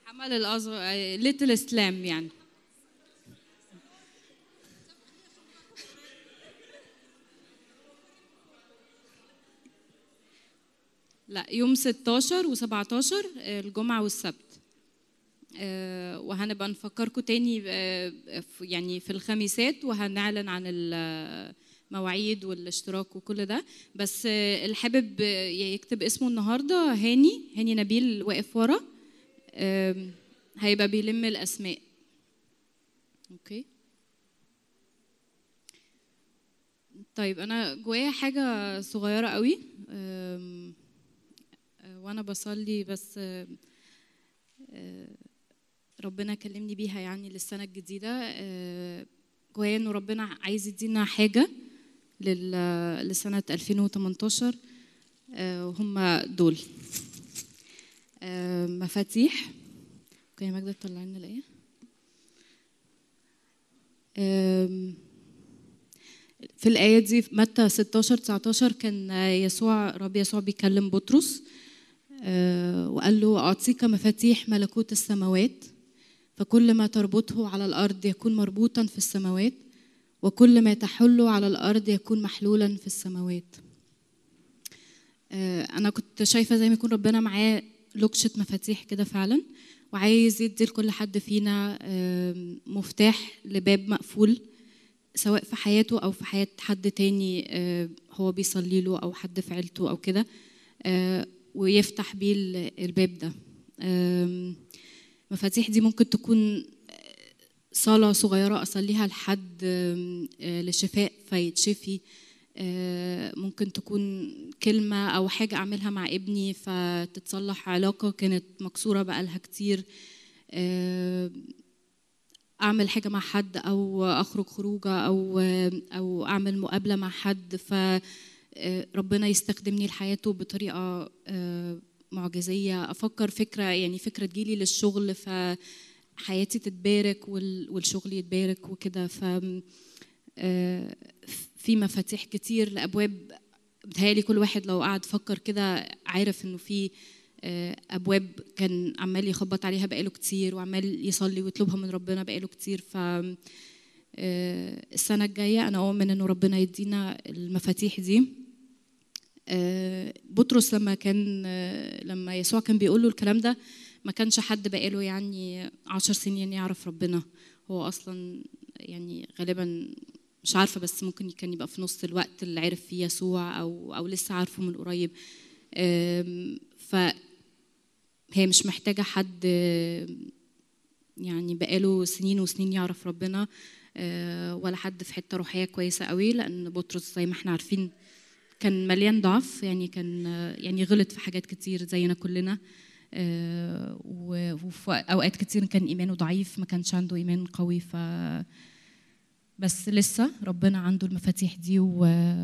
حمل الأصغر ليتل سلام يعني لا يوم 16 و17 الجمعة والسبت آه، وهنبقى نفكركم تاني آه، في- يعني في الخميسات وهنعلن عن المواعيد والاشتراك وكل ده بس آه، اللي حابب آه، يكتب اسمه النهارده هاني هاني نبيل واقف ورا آم، هيبقى بيلم الاسماء اوكي طيب انا جوايا حاجه صغيره قوي آم، آه، وانا بصلي بس آه، آه، ربنا كلمني بيها يعني للسنه الجديده آه، جوايا انه ربنا عايز يدينا حاجه لل- لسنه 2018 آه، وهم دول آه، مفاتيح اوكي يا ماجدة تطلع لنا الايه آم، في الآية دي في متى 16 19 كان يسوع رب يسوع بيكلم بطرس آه، وقال له أعطيك مفاتيح ملكوت السماوات فكل ما تربطه على الأرض يكون مربوطا في السماوات وكل ما تحله على الأرض يكون محلولا في السماوات آه، أنا كنت شايفة زي ما يكون ربنا معاه لوكشة مفاتيح كده فعلا وعايز يدي لكل حد فينا آم، مفتاح لباب مقفول سواء في حياته او في حياه حد تاني آه، هو بيصلي له او حد في عيلته او كده آه، ويفتح بيه ال- الباب ده آم، مفاتيح دي ممكن تكون صلاة صغيرة أصليها لحد آم، آه، لشفاء فيتشفي آه، ممكن تكون كلمة أو حاجة أعملها مع ابني فتتصلح علاقة كانت مكسورة بقالها كتير آه، اعمل حاجه مع حد او اخرج خروجه او او اعمل مقابله مع حد ف ربنا يستخدمني لحياته بطريقه آه، معجزيه افكر فكره يعني فكره تجيلي للشغل فحياتي تتبارك وال- والشغل يتبارك وكده ف آه، في مفاتيح كتير لابواب بتهيألي كل واحد لو قعد فكر كده عارف انه في آه، ابواب كان عمال يخبط عليها بقاله كتير وعمال يصلي ويطلبها من ربنا بقاله كتير ف آه، السنه الجايه انا اؤمن انه ربنا يدينا المفاتيح دي آه، بطرس لما كان آه، لما يسوع كان بيقول له الكلام ده ما كانش حد بقاله يعني عشر سنين يعرف ربنا هو اصلا يعني غالبا مش عارفه بس ممكن كان يبقى في نص الوقت اللي عرف فيه يسوع او او لسه عارفه من قريب آم، ف هي مش محتاجه حد آم، يعني بقاله سنين وسنين يعرف ربنا آه، ولا حد في حته روحيه كويسه قوي لان بطرس زي ما احنا عارفين كان مليان ضعف يعني كان آه، يعني غلط في حاجات كتير زينا كلنا آه، و- وفي اوقات كتير كان ايمانه ضعيف ما كانش عنده ايمان قوي ف بس لسه ربنا عنده المفاتيح دي و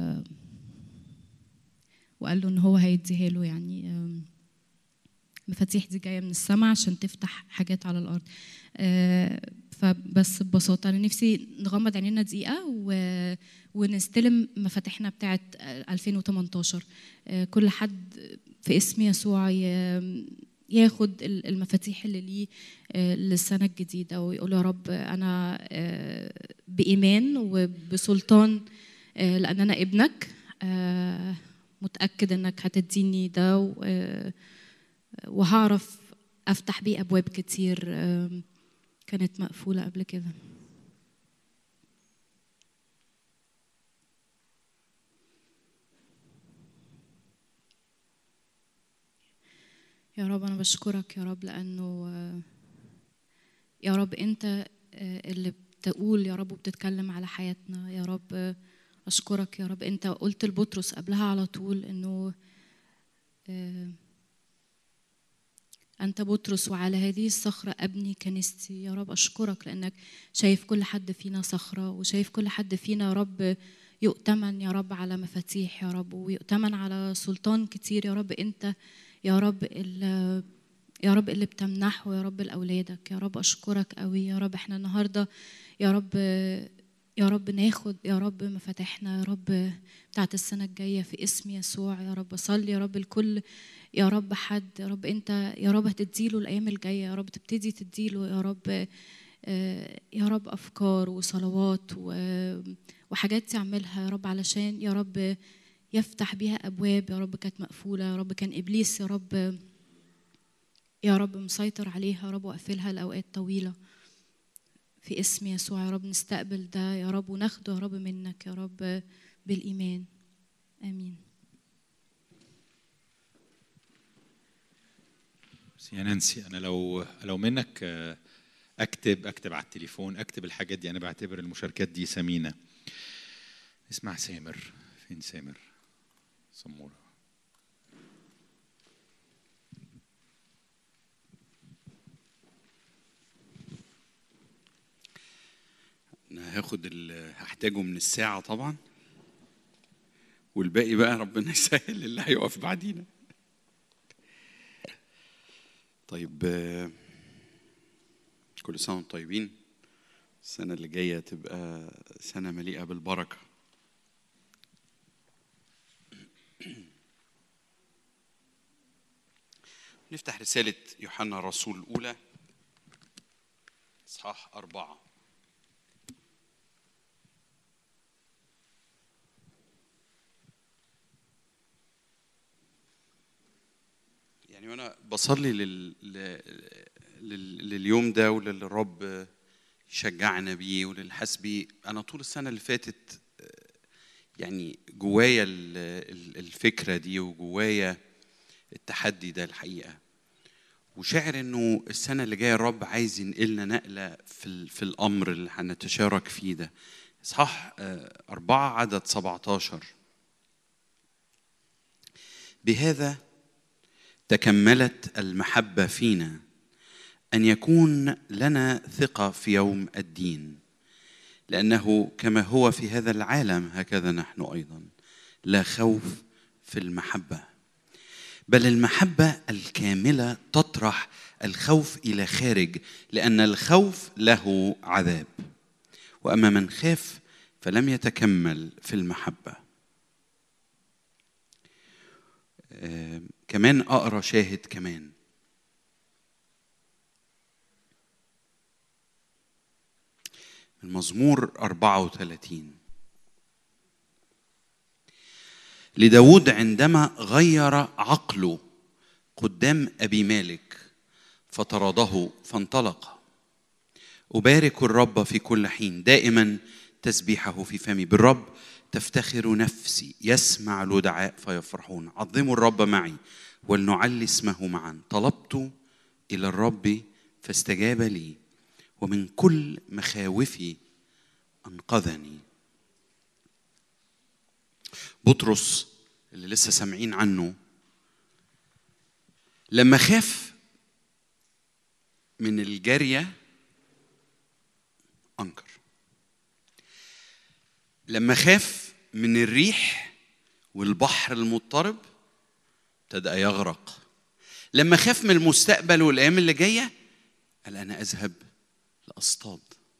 وقال له ان هو هيديها له يعني آم، المفاتيح دي جايه من السماء عشان تفتح حاجات على الارض آه، فبس ببساطه انا نفسي نغمض عينينا دقيقه و... ونستلم مفاتيحنا بتاعه 2018 آه، كل حد في اسم يسوع ي... ياخد ال- المفاتيح اللي ليه آه، للسنه الجديده ويقول يا رب انا آه، بايمان وبسلطان آه، لان انا ابنك آه، متاكد انك هتديني ده و- آه، وهعرف افتح بيه ابواب كتير آم، كانت مقفوله قبل كده يا رب انا بشكرك يا رب لانه آه، يا رب انت آه، اللي بتقول يا رب وبتتكلم على حياتنا يا رب آه، اشكرك يا رب انت قلت لبطرس قبلها على طول انه آه، أنت بطرس وعلى هذه الصخرة أبني كنيستي يا رب أشكرك لأنك شايف كل حد فينا صخرة وشايف كل حد فينا يا رب يؤتمن يا رب على مفاتيح يا رب ويؤتمن على سلطان كتير يا رب أنت يا رب ال- يا رب اللي بتمنحه يا رب لأولادك يا رب أشكرك قوي يا رب احنا النهاردة يا رب يا رب ناخد يا رب مفاتيحنا يا رب بتاعت السنة الجاية في اسم يسوع يا رب صلي يا رب الكل يا رب حد يا رب انت يا رب هتديله الايام الجاية يا رب تبتدي تديله يا رب آه، يا رب افكار وصلوات و- وحاجات يعملها يا رب علشان يا رب يفتح بيها ابواب يا رب كانت مقفولة يا رب كان ابليس يا رب يا رب مسيطر عليها يا رب وقفلها لأوقات طويلة في اسم يسوع يا رب نستقبل ده يا رب وناخده يا رب منك يا رب بالإيمان آمين بس يا نانسي انا لو لو منك آه، اكتب اكتب على التليفون اكتب الحاجات دي انا بعتبر المشاركات دي ثمينه اسمع سامر فين سامر سموره انا هاخد اللي هحتاجه من الساعة طبعا والباقي بقى ربنا يسهل اللي هيقف بعدينا طيب آه، كل سنة وانتم طيبين السنة اللي جاية تبقى سنة مليئة بالبركة نفتح رسالة يوحنا الرسول الأولى إصحاح أربعة يعني وانا بصلي لل... ل- لل... لليوم ده وللي الرب يشجعنا بيه وللي حاس بيه انا طول السنه اللي فاتت آه، يعني جوايا ال- ال- الفكره دي وجوايا التحدي ده الحقيقه وشاعر انه السنه اللي جايه الرب عايز ينقلنا نقله في ال... في الامر اللي هنتشارك فيه ده اصحاح آه، أربعة عدد 17 بهذا تكملت المحبه فينا ان يكون لنا ثقه في يوم الدين لانه كما هو في هذا العالم هكذا نحن ايضا لا خوف في المحبه بل المحبه الكامله تطرح الخوف الى خارج لان الخوف له عذاب واما من خاف فلم يتكمل في المحبه آه، كمان اقرا شاهد كمان من مزمور 34 لداود عندما غير عقله قدام أبي مالك فطرده فانطلق أبارك الرب في كل حين دائما تسبيحه في فمي بالرب تفتخر نفسي يسمع الودعاء فيفرحون عظموا الرب معي ولنعلي اسمه معا طلبت إلى الرب فاستجاب لي ومن كل مخاوفي أنقذني بطرس اللي لسه سامعين عنه لما خاف من الجارية أنكر لما خاف من الريح والبحر المضطرب ابتدأ يغرق لما خاف من المستقبل والأيام اللي جاية قال أنا أذهب لأصطاد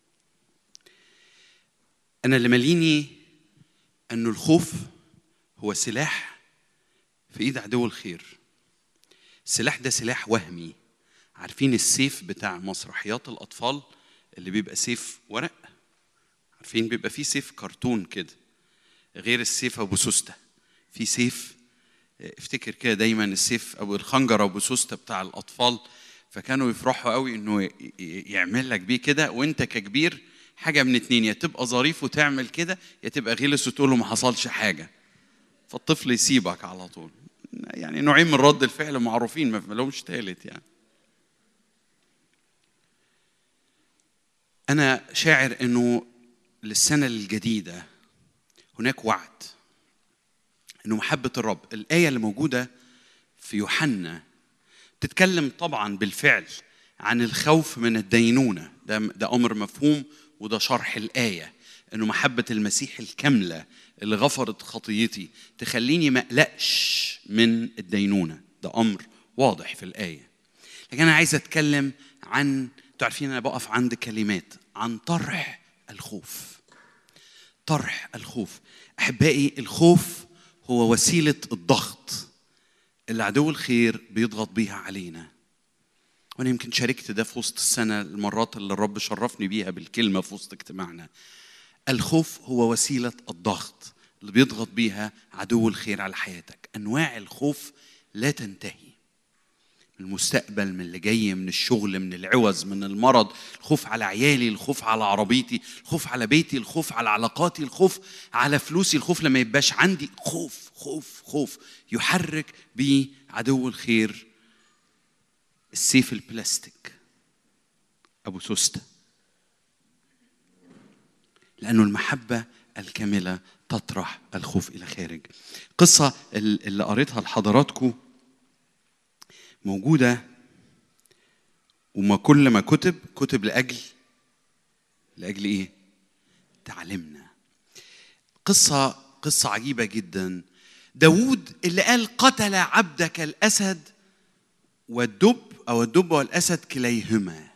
أنا اللي ماليني أنه الخوف هو سلاح في إيد عدو الخير السلاح ده سلاح وهمي عارفين السيف بتاع مسرحيات الأطفال اللي بيبقى سيف ورق عارفين بيبقى فيه سيف كرتون كده غير السيف أبو سوستة في سيف افتكر كده دايما السيف أو الخنجر أبو سوستة بتاع الأطفال فكانوا يفرحوا قوي انه ي- ي- يعمل لك بيه كده وانت ككبير حاجه من اتنين يا تبقى ظريف وتعمل كده يا تبقى غلس وتقول له ما حصلش حاجه فالطفل يسيبك على طول يعني نوعين من رد الفعل معروفين ما لهمش تالت يعني انا شاعر انه للسنه الجديده هناك وعد انه محبه الرب الايه اللي موجوده في يوحنا تتكلم طبعا بالفعل عن الخوف من الدينونه ده ده امر مفهوم وده شرح الايه انه محبه المسيح الكامله اللي غفرت خطيتي تخليني ما اقلقش من الدينونه ده امر واضح في الايه لكن انا عايز اتكلم عن انتوا عارفين انا بقف عند كلمات عن طرح الخوف طرح الخوف احبائي الخوف هو وسيله الضغط اللي عدو الخير بيضغط بيها علينا وانا يمكن شاركت ده في وسط السنه المرات اللي الرب شرفني بيها بالكلمه في وسط اجتماعنا الخوف هو وسيله الضغط اللي بيضغط بيها عدو الخير على حياتك انواع الخوف لا تنتهي من المستقبل من اللي جاي من الشغل من العوز من المرض الخوف على عيالي الخوف على عربيتي الخوف على بيتي الخوف على علاقاتي الخوف على فلوسي الخوف لما يبقاش عندي خوف خوف خوف يحرك بيه عدو الخير السيف البلاستيك ابو سوسته لانه المحبه الكامله تطرح الخوف الى خارج قصه اللي قريتها لحضراتكم موجودة وما كل ما كتب كتب لأجل لأجل إيه؟ تعلمنا قصة قصة عجيبة جدا داوود اللي قال قتل عبدك الأسد والدب أو الدب والأسد كليهما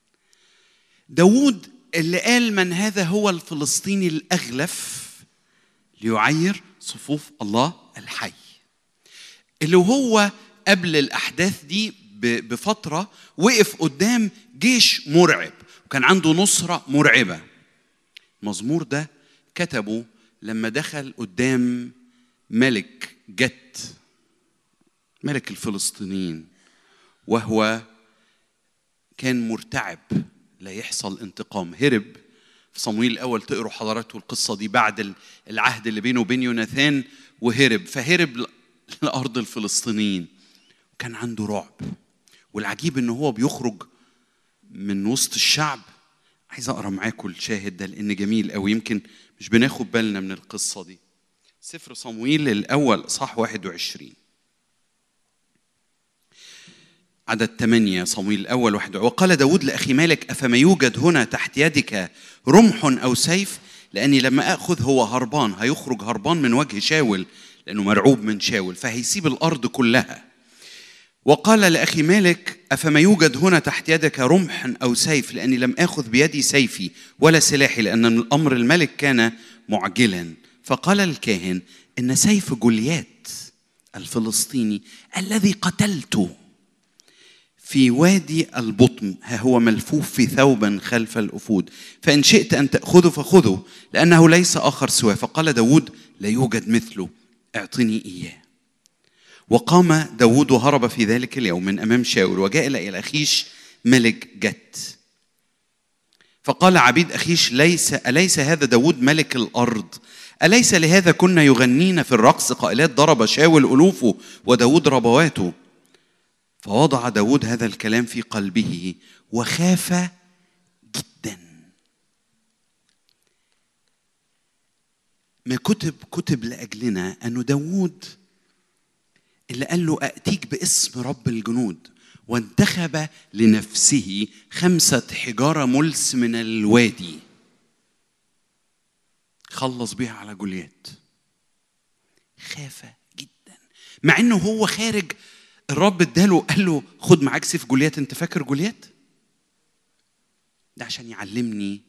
داوود اللي قال من هذا هو الفلسطيني الأغلف ليعير صفوف الله الحي اللي هو قبل الاحداث دي بفتره وقف قدام جيش مرعب وكان عنده نصره مرعبه المزمور ده كتبه لما دخل قدام ملك جت ملك الفلسطينيين وهو كان مرتعب لا يحصل انتقام هرب في صمويل الاول تقروا حضراتكم القصه دي بعد العهد اللي بينه وبين يوناثان وهرب فهرب لارض الفلسطينيين كان عنده رعب والعجيب ان هو بيخرج من وسط الشعب عايز اقرا معاكم الشاهد ده لان جميل قوي يمكن مش بناخد بالنا من القصه دي سفر صمويل الاول صح 21 عدد ثمانية صمويل الأول واحد وقال داود لأخي مالك أفما يوجد هنا تحت يدك رمح أو سيف لأني لما أخذ هو هربان هيخرج هربان من وجه شاول لأنه مرعوب من شاول فهيسيب الأرض كلها وقال لأخي مالك أفما يوجد هنا تحت يدك رمح أو سيف لأني لم آخذ بيدي سيفي ولا سلاحي لأن الأمر الملك كان معجلا فقال الكاهن إن سيف جوليات الفلسطيني الذي قتلته في وادي البطم ها هو ملفوف في ثوبا خلف الأفود فإن شئت أن تأخذه فخذه لأنه ليس آخر سواه فقال داود لا يوجد مثله اعطني إياه وقام داود وهرب في ذلك اليوم من أمام شاول وجاء إلى أخيش ملك جت فقال عبيد أخيش ليس أليس هذا داود ملك الأرض أليس لهذا كنا يغنين في الرقص قائلات ضرب شاول ألوفه وداود ربواته فوضع داود هذا الكلام في قلبه وخاف جدا ما كتب كتب لأجلنا أنه داود اللي قال له أأتيك باسم رب الجنود وانتخب لنفسه خمسة حجارة ملس من الوادي خلص بيها على جوليات خاف جدا مع انه هو خارج الرب اداله قال له خد معاك سيف جوليات انت فاكر جوليات ده عشان يعلمني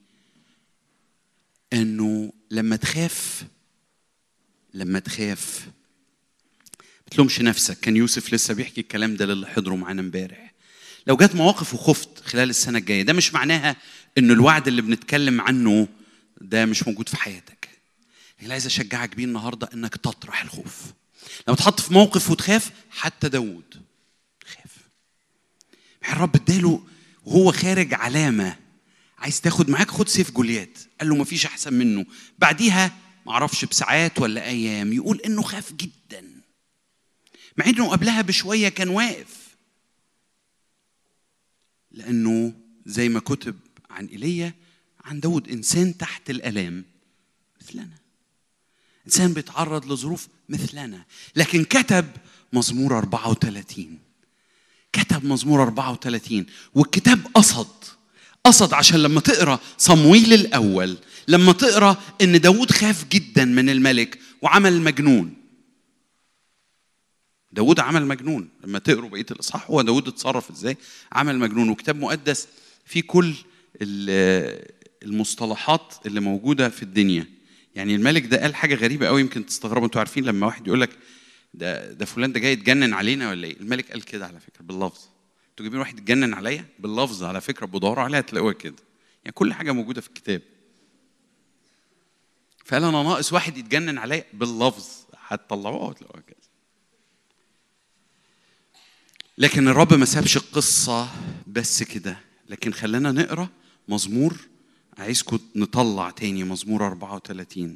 انه لما تخاف لما تخاف تلومش نفسك كان يوسف لسه بيحكي الكلام ده للي حضروا معانا امبارح لو جت مواقف وخفت خلال السنه الجايه ده مش معناها ان الوعد اللي بنتكلم عنه ده مش موجود في حياتك لكن عايز اشجعك بيه النهارده انك تطرح الخوف لما تحط في موقف وتخاف حتى داوود خاف الرب اداله وهو خارج علامه عايز تاخد معاك خد سيف جوليات قال له مفيش احسن منه بعديها معرفش بساعات ولا ايام يقول انه خاف جدا مع انه قبلها بشويه كان واقف لانه زي ما كتب عن ايليا عن داود انسان تحت الالام مثلنا انسان بيتعرض لظروف مثلنا لكن كتب مزمور 34 كتب مزمور 34 والكتاب قصد قصد عشان لما تقرا صمويل الاول لما تقرا ان داود خاف جدا من الملك وعمل مجنون داود عمل مجنون لما تقروا بقيه الاصحاح هو داود اتصرف ازاي عمل مجنون وكتاب مقدس فيه كل المصطلحات اللي موجوده في الدنيا يعني الملك ده قال حاجه غريبه قوي يمكن تستغربوا انتوا عارفين لما واحد يقول لك ده ده فلان ده جاي يتجنن علينا ولا ايه الملك قال كده على فكره باللفظ انتوا جايبين واحد يتجنن عليا باللفظ على فكره بدوروا عليها هتلاقوها كده يعني كل حاجه موجوده في الكتاب فقال انا ناقص واحد يتجنن عليا باللفظ هتطلعوها وتلاقوها كده لكن الرب ما سابش القصة بس كده لكن خلانا نقرا مزمور عايزكم نطلع تاني مزمور 34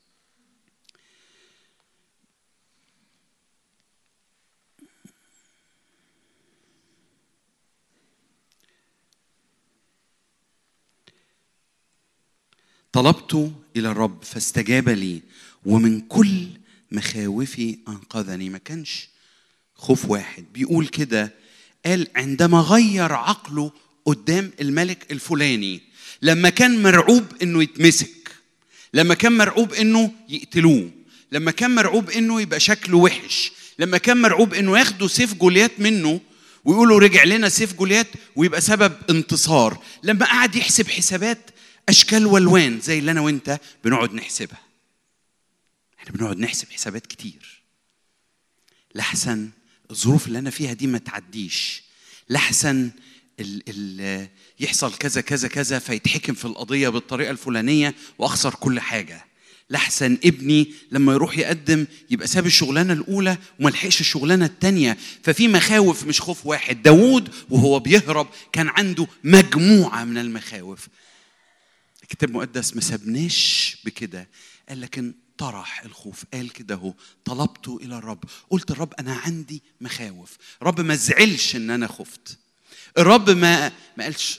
طلبت إلى الرب فاستجاب لي ومن كل مخاوفي أنقذني ما كانش خوف واحد بيقول كده قال عندما غير عقله قدام الملك الفلاني لما كان مرعوب انه يتمسك لما كان مرعوب انه يقتلوه لما كان مرعوب انه يبقى شكله وحش لما كان مرعوب انه ياخدوا سيف جوليات منه ويقولوا رجع لنا سيف جوليات ويبقى سبب انتصار لما قعد يحسب حسابات اشكال والوان زي اللي انا وانت بنقعد نحسبها احنا بنقعد نحسب حسابات كتير لحسن الظروف اللي انا فيها دي ما تعديش لحسن ال ال يحصل كذا كذا كذا فيتحكم في القضيه بالطريقه الفلانيه واخسر كل حاجه لحسن ابني لما يروح يقدم يبقى ساب الشغلانه الاولى وما لحقش الشغلانه الثانيه ففي مخاوف مش خوف واحد داوود وهو بيهرب كان عنده مجموعه من المخاوف الكتاب المقدس ما سابناش بكده قال لكن طرح الخوف قال كده هو طلبت الى الرب قلت الرب انا عندي مخاوف الرب ما زعلش ان انا خفت الرب ما ما قالش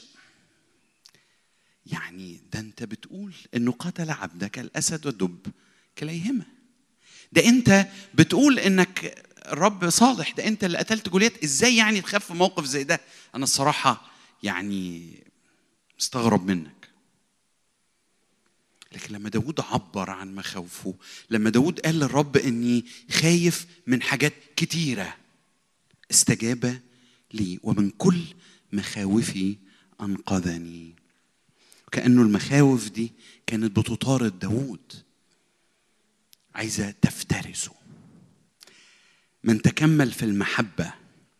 يعني ده انت بتقول انه قتل عبدك الاسد والدب كليهما ده انت بتقول انك الرب صالح ده انت اللي قتلت جوليات ازاي يعني تخاف في موقف زي ده انا الصراحه يعني مستغرب منك لكن لما داود عبر عن مخاوفه لما داود قال للرب اني خايف من حاجات كتيره استجاب لي ومن كل مخاوفي انقذني كانه المخاوف دي كانت بتطارد داود عايزه تفترسه من تكمل في المحبه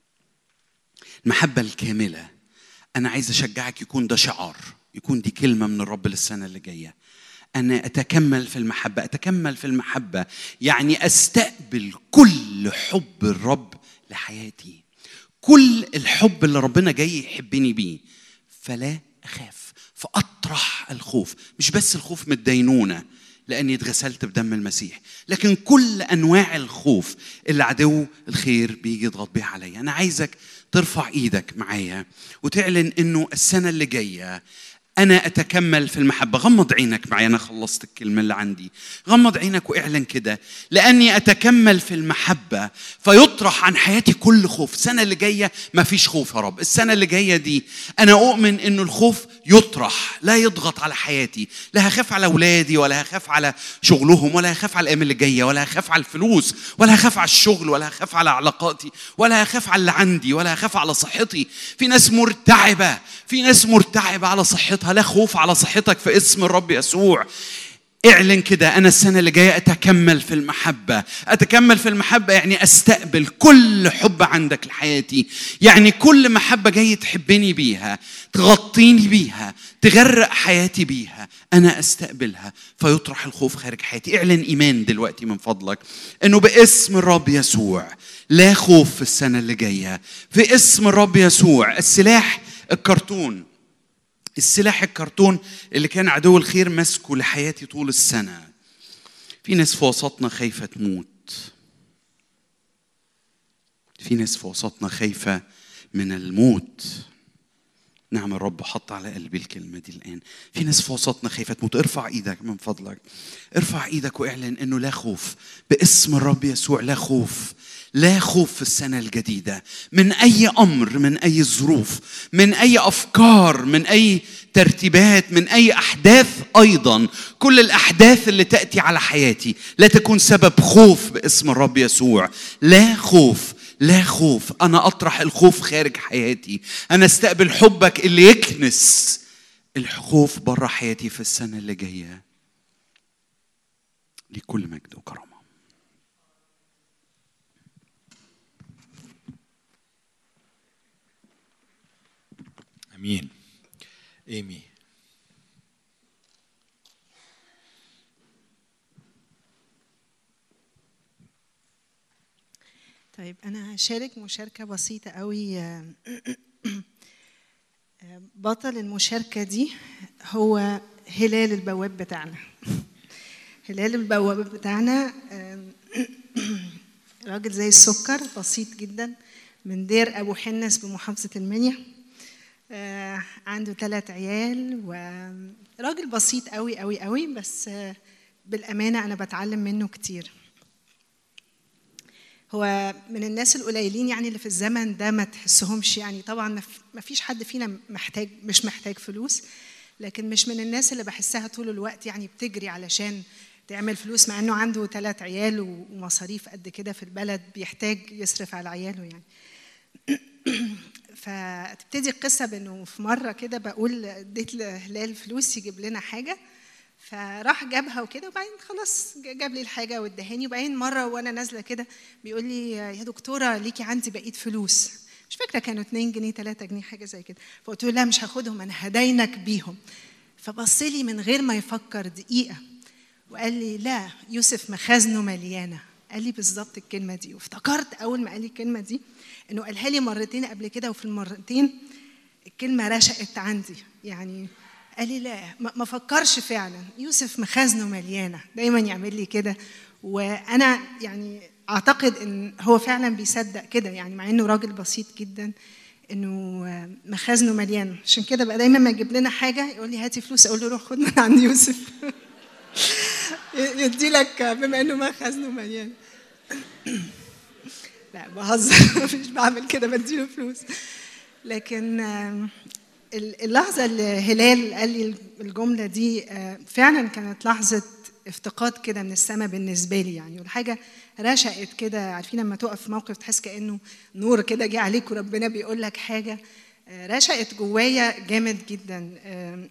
المحبه الكامله انا عايز اشجعك يكون ده شعار يكون دي كلمه من الرب للسنه اللي جايه أنا أتكمل في المحبة أتكمل في المحبة يعني أستقبل كل حب الرب لحياتي كل الحب اللي ربنا جاي يحبني بيه فلا أخاف فأطرح الخوف مش بس الخوف من الدينونة لأني اتغسلت بدم المسيح لكن كل أنواع الخوف اللي عدو الخير بيجي يضغط بيها عليا أنا عايزك ترفع إيدك معايا وتعلن إنه السنة اللي جاية أنا أتكمل في المحبة غمض عينك معي أنا خلصت الكلمة اللي عندي غمض عينك واعلن كده لأني أتكمل في المحبة فيطرح عن حياتي كل خوف السنة اللي جاية ما فيش خوف يا رب السنة اللي جاية دي أنا أؤمن أنه الخوف يطرح لا يضغط على حياتي لا هخاف على أولادي ولا هخاف على شغلهم ولا هخاف على الأيام اللي جاية ولا هخاف على الفلوس ولا هخاف على الشغل ولا هخاف على علاقاتي ولا هخاف على اللي عندي ولا هخاف على صحتي في ناس مرتعبة في ناس مرتعبة على صحتها لا خوف على صحتك في اسم الرب يسوع اعلن كده انا السنه اللي جايه اتكمل في المحبه اتكمل في المحبه يعني استقبل كل حب عندك لحياتي يعني كل محبه جاي تحبني بيها تغطيني بيها تغرق حياتي بيها انا استقبلها فيطرح الخوف خارج حياتي اعلن ايمان دلوقتي من فضلك انه باسم الرب يسوع لا خوف في السنه اللي جايه في اسم الرب يسوع السلاح الكرتون السلاح الكرتون اللي كان عدو الخير ماسكه لحياتي طول السنة في ناس في وسطنا خايفة تموت في ناس في وسطنا خايفة من الموت نعم الرب حط على قلبي الكلمة دي الآن في ناس في وسطنا خايفة تموت ارفع ايدك من فضلك ارفع ايدك واعلن انه لا خوف باسم الرب يسوع لا خوف لا خوف في السنة الجديدة من أي أمر من أي ظروف من أي أفكار من أي ترتيبات من أي أحداث أيضا كل الأحداث اللي تأتي على حياتي لا تكون سبب خوف باسم الرب يسوع لا خوف لا خوف أنا أطرح الخوف خارج حياتي أنا استقبل حبك اللي يكنس الخوف بره حياتي في السنة اللي جاية لكل مجد وكرامه امين ايمي طيب أنا هشارك مشاركة بسيطة قوي بطل المشاركة دي هو هلال البواب بتاعنا هلال البواب بتاعنا راجل زي السكر بسيط جدا من دير أبو حنس بمحافظة المنيا آه، عنده ثلاث عيال وراجل بسيط قوي قوي قوي بس آه، بالأمانة أنا بتعلم منه كتير هو من الناس القليلين يعني اللي في الزمن ده ما تحسهمش يعني طبعا ما ف- ما فيش حد فينا محتاج مش محتاج فلوس لكن مش من الناس اللي بحسها طول الوقت يعني بتجري علشان تعمل فلوس مع انه عنده ثلاث عيال و- ومصاريف قد كده في البلد بيحتاج يصرف على عياله يعني فتبتدي القصة بأنه في مرة كده بقول اديت لهلال فلوس يجيب لنا حاجة فراح جابها وكده وبعدين خلاص ج- جاب لي الحاجة وادهاني وبعدين مرة وأنا نازلة كده بيقول لي يا دكتورة ليكي عندي بقية فلوس مش فاكرة كانوا 2 جنيه 3 جنيه حاجة زي كده فقلت له لا مش هاخدهم أنا هداينك بيهم فبص لي من غير ما يفكر دقيقة وقال لي لا يوسف مخازنه مليانه قال لي بالظبط الكلمه دي وافتكرت اول ما قال لي الكلمه دي انه قالها لي مرتين قبل كده وفي المرتين الكلمه رشقت عندي يعني قال لي لا ما ما فكرش فعلا يوسف مخازنه مليانه دايما يعمل لي كده وانا يعني اعتقد ان هو فعلا بيصدق كده يعني مع انه راجل بسيط جدا انه مخازنه مليان عشان كده بقى دايما ما يجيب لنا حاجه يقول لي هاتي فلوس اقول له روح خد من عند يوسف يدي لك بما انه مخزنه مليان لا بهزر مش بعمل كده بديله فلوس لكن آم، ال- اللحظة اللي هلال قال لي الجملة دي آه، فعلا كانت لحظة افتقاد كده من السماء بالنسبة لي يعني والحاجة رشقت كده عارفين لما تقف في موقف تحس كأنه نور كده جه عليك وربنا بيقول لك حاجة آه، رشقت جوايا جامد جدا آم،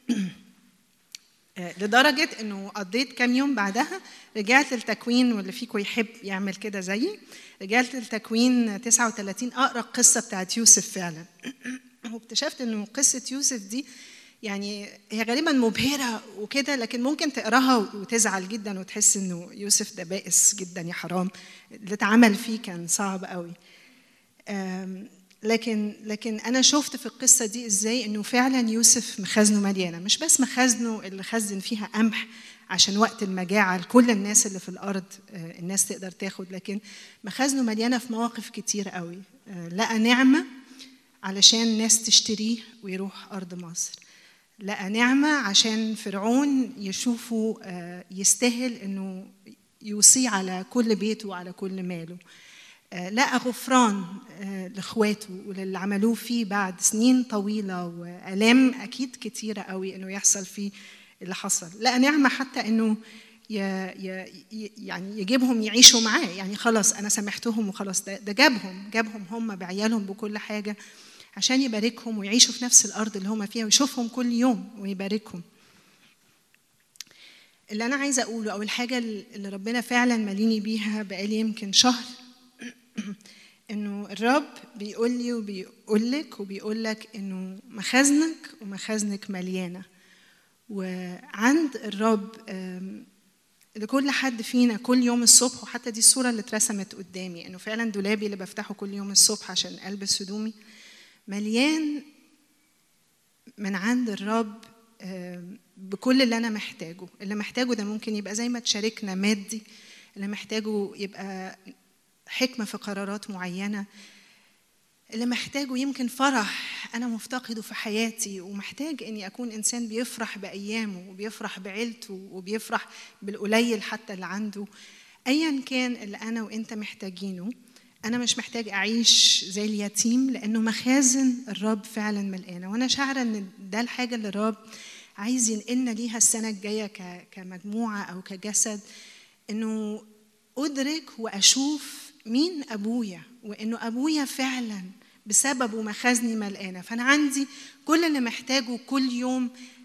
آه، لدرجة انه قضيت كام يوم بعدها رجعت للتكوين واللي فيكم يحب يعمل كده زيي رجعت للتكوين 39 اقرا القصة بتاعت يوسف فعلا واكتشفت انه قصة يوسف دي يعني هي غالبا مبهرة وكده لكن ممكن تقراها وتزعل جدا وتحس انه يوسف ده بائس جدا يا حرام اللي اتعمل فيه كان صعب قوي آم، لكن لكن انا شفت في القصه دي ازاي انه فعلا يوسف مخازنه مليانه مش بس مخازنه اللي خزن فيها قمح عشان وقت المجاعه لكل الناس اللي في الارض آه، الناس تقدر تاخد لكن مخازنه مليانه في مواقف كتير قوي آه، لقى نعمه علشان الناس تشتريه ويروح ارض مصر لقى نعمه عشان فرعون يشوفه آه، يستاهل انه يوصيه على كل بيته وعلى كل ماله آه، لقى غفران آه، لاخواته وللي عملوه فيه بعد سنين طويله والام اكيد كتيره قوي انه يحصل فيه اللي حصل لقى نعمه حتى انه ي- ي- ي- يعني يجيبهم يعيشوا معاه يعني خلاص انا سامحتهم وخلاص ده, ده جابهم جابهم هم بعيالهم بكل حاجه عشان يباركهم ويعيشوا في نفس الارض اللي هم فيها ويشوفهم كل يوم ويباركهم اللي انا عايزه اقوله او الحاجه اللي ربنا فعلا ماليني بيها بقالي يمكن شهر انه الرب بيقول لي وبيقول لك وبيقول لك انه مخازنك ومخازنك مليانه وعند الرب آم، لكل حد فينا كل يوم الصبح وحتى دي الصوره اللي اترسمت قدامي انه فعلا دولابي اللي بفتحه كل يوم الصبح عشان البس هدومي مليان من عند الرب آم، بكل اللي انا محتاجه اللي محتاجه ده ممكن يبقى زي ما تشاركنا مادي اللي محتاجه يبقى حكمه في قرارات معينه اللي محتاجه يمكن فرح انا مفتقده في حياتي ومحتاج اني اكون انسان بيفرح بايامه وبيفرح بعيلته وبيفرح بالقليل حتى اللي عنده ايا كان اللي انا وانت محتاجينه انا مش محتاج اعيش زي اليتيم لانه مخازن الرب فعلا ملقانه وانا شاعره ان ده الحاجه اللي الرب عايز ينقلنا ليها السنه الجايه ك- كمجموعه او كجسد انه ادرك واشوف مين ابويا وانه ابويا فعلا بسببه مخازني ملقانه فانا عندي كل اللي محتاجه كل يوم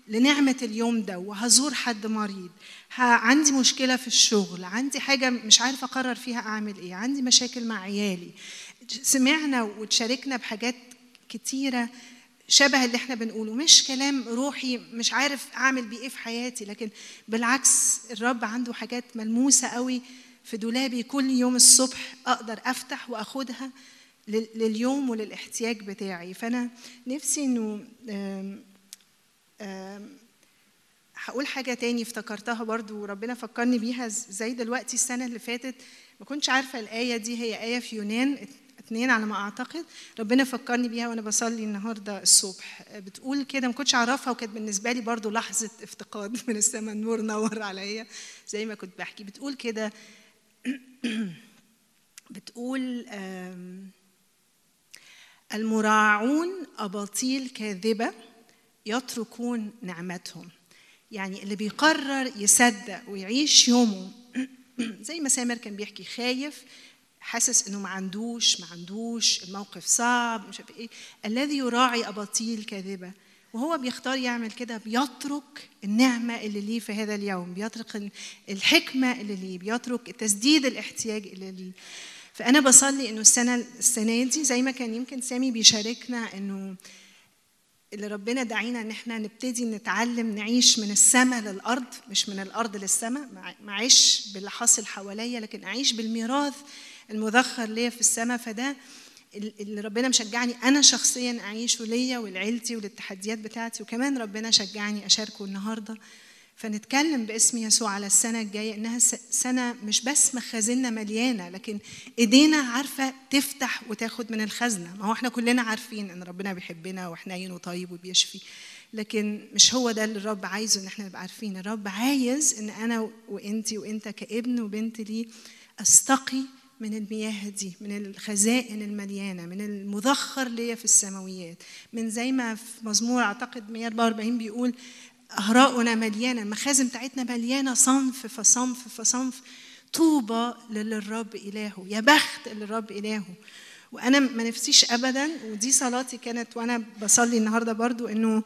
لنعمة اليوم ده وهزور حد مريض ه- عندي مشكلة في الشغل عندي حاجة مش عارفة أقرر فيها أعمل إيه عندي مشاكل مع عيالي سمعنا وتشاركنا بحاجات كتيرة شبه اللي احنا بنقوله مش كلام روحي مش عارف اعمل بيه ايه في حياتي لكن بالعكس الرب عنده حاجات ملموسه قوي في دولابي كل يوم الصبح اقدر افتح واخدها لل- لليوم وللاحتياج بتاعي فانا نفسي انه آم، آم، هقول حاجة تاني افتكرتها برضو وربنا فكرني بيها ز- زي دلوقتي السنة اللي فاتت ما كنتش عارفة الآية دي هي آية في يونان ات- اتنين على ما أعتقد ربنا فكرني بيها وأنا بصلي النهاردة الصبح بتقول كده ما كنتش أعرفها وكانت بالنسبة لي برضو لحظة افتقاد من السماء النور نور عليا زي ما كنت بحكي بتقول كده بتقول آم، المراعون أباطيل كاذبة يتركون نعمتهم يعني اللي بيقرر يصدق ويعيش يومه زي ما سامر كان بيحكي خايف حاسس انه ما عندوش ما عندوش الموقف صعب مش عارف ايه الذي يراعي اباطيل كاذبه وهو بيختار يعمل كده بيترك النعمه اللي ليه في هذا اليوم بيترك الحكمه اللي ليه بيترك تسديد الاحتياج اللي ليه فانا بصلي انه السنه السنه دي زي ما كان يمكن سامي بيشاركنا انه اللي ربنا دعينا ان احنا نبتدي نتعلم نعيش من السماء للارض مش من الارض للسماء ما- ما اعيش باللي حاصل حواليا لكن اعيش بالميراث المذخر ليا في السماء فده ال- اللي ربنا مشجعني انا شخصيا اعيشه ليا ولعيلتي وللتحديات بتاعتي وكمان ربنا شجعني اشاركه النهارده فنتكلم باسم يسوع على السنة الجاية إنها س- سنة مش بس مخازننا مليانة لكن إيدينا عارفة تفتح وتاخد من الخزنة ما هو إحنا كلنا عارفين إن ربنا بيحبنا وحنين وطيب وبيشفي لكن مش هو ده اللي الرب عايزه إن إحنا نبقى عارفين الرب عايز إن أنا وإنتي وإنت كابن وبنت ليه أستقي من المياه دي من الخزائن المليانة من المذخر ليا في السماويات من زي ما في مزمور أعتقد 144 بيقول أهراؤنا مليانة المخازن بتاعتنا مليانة صنف فصنف فصنف طوبى للرب إلهه يا بخت للرب إلهه وأنا ما نفسيش أبدا ودي صلاتي كانت وأنا بصلي النهاردة برضو إنه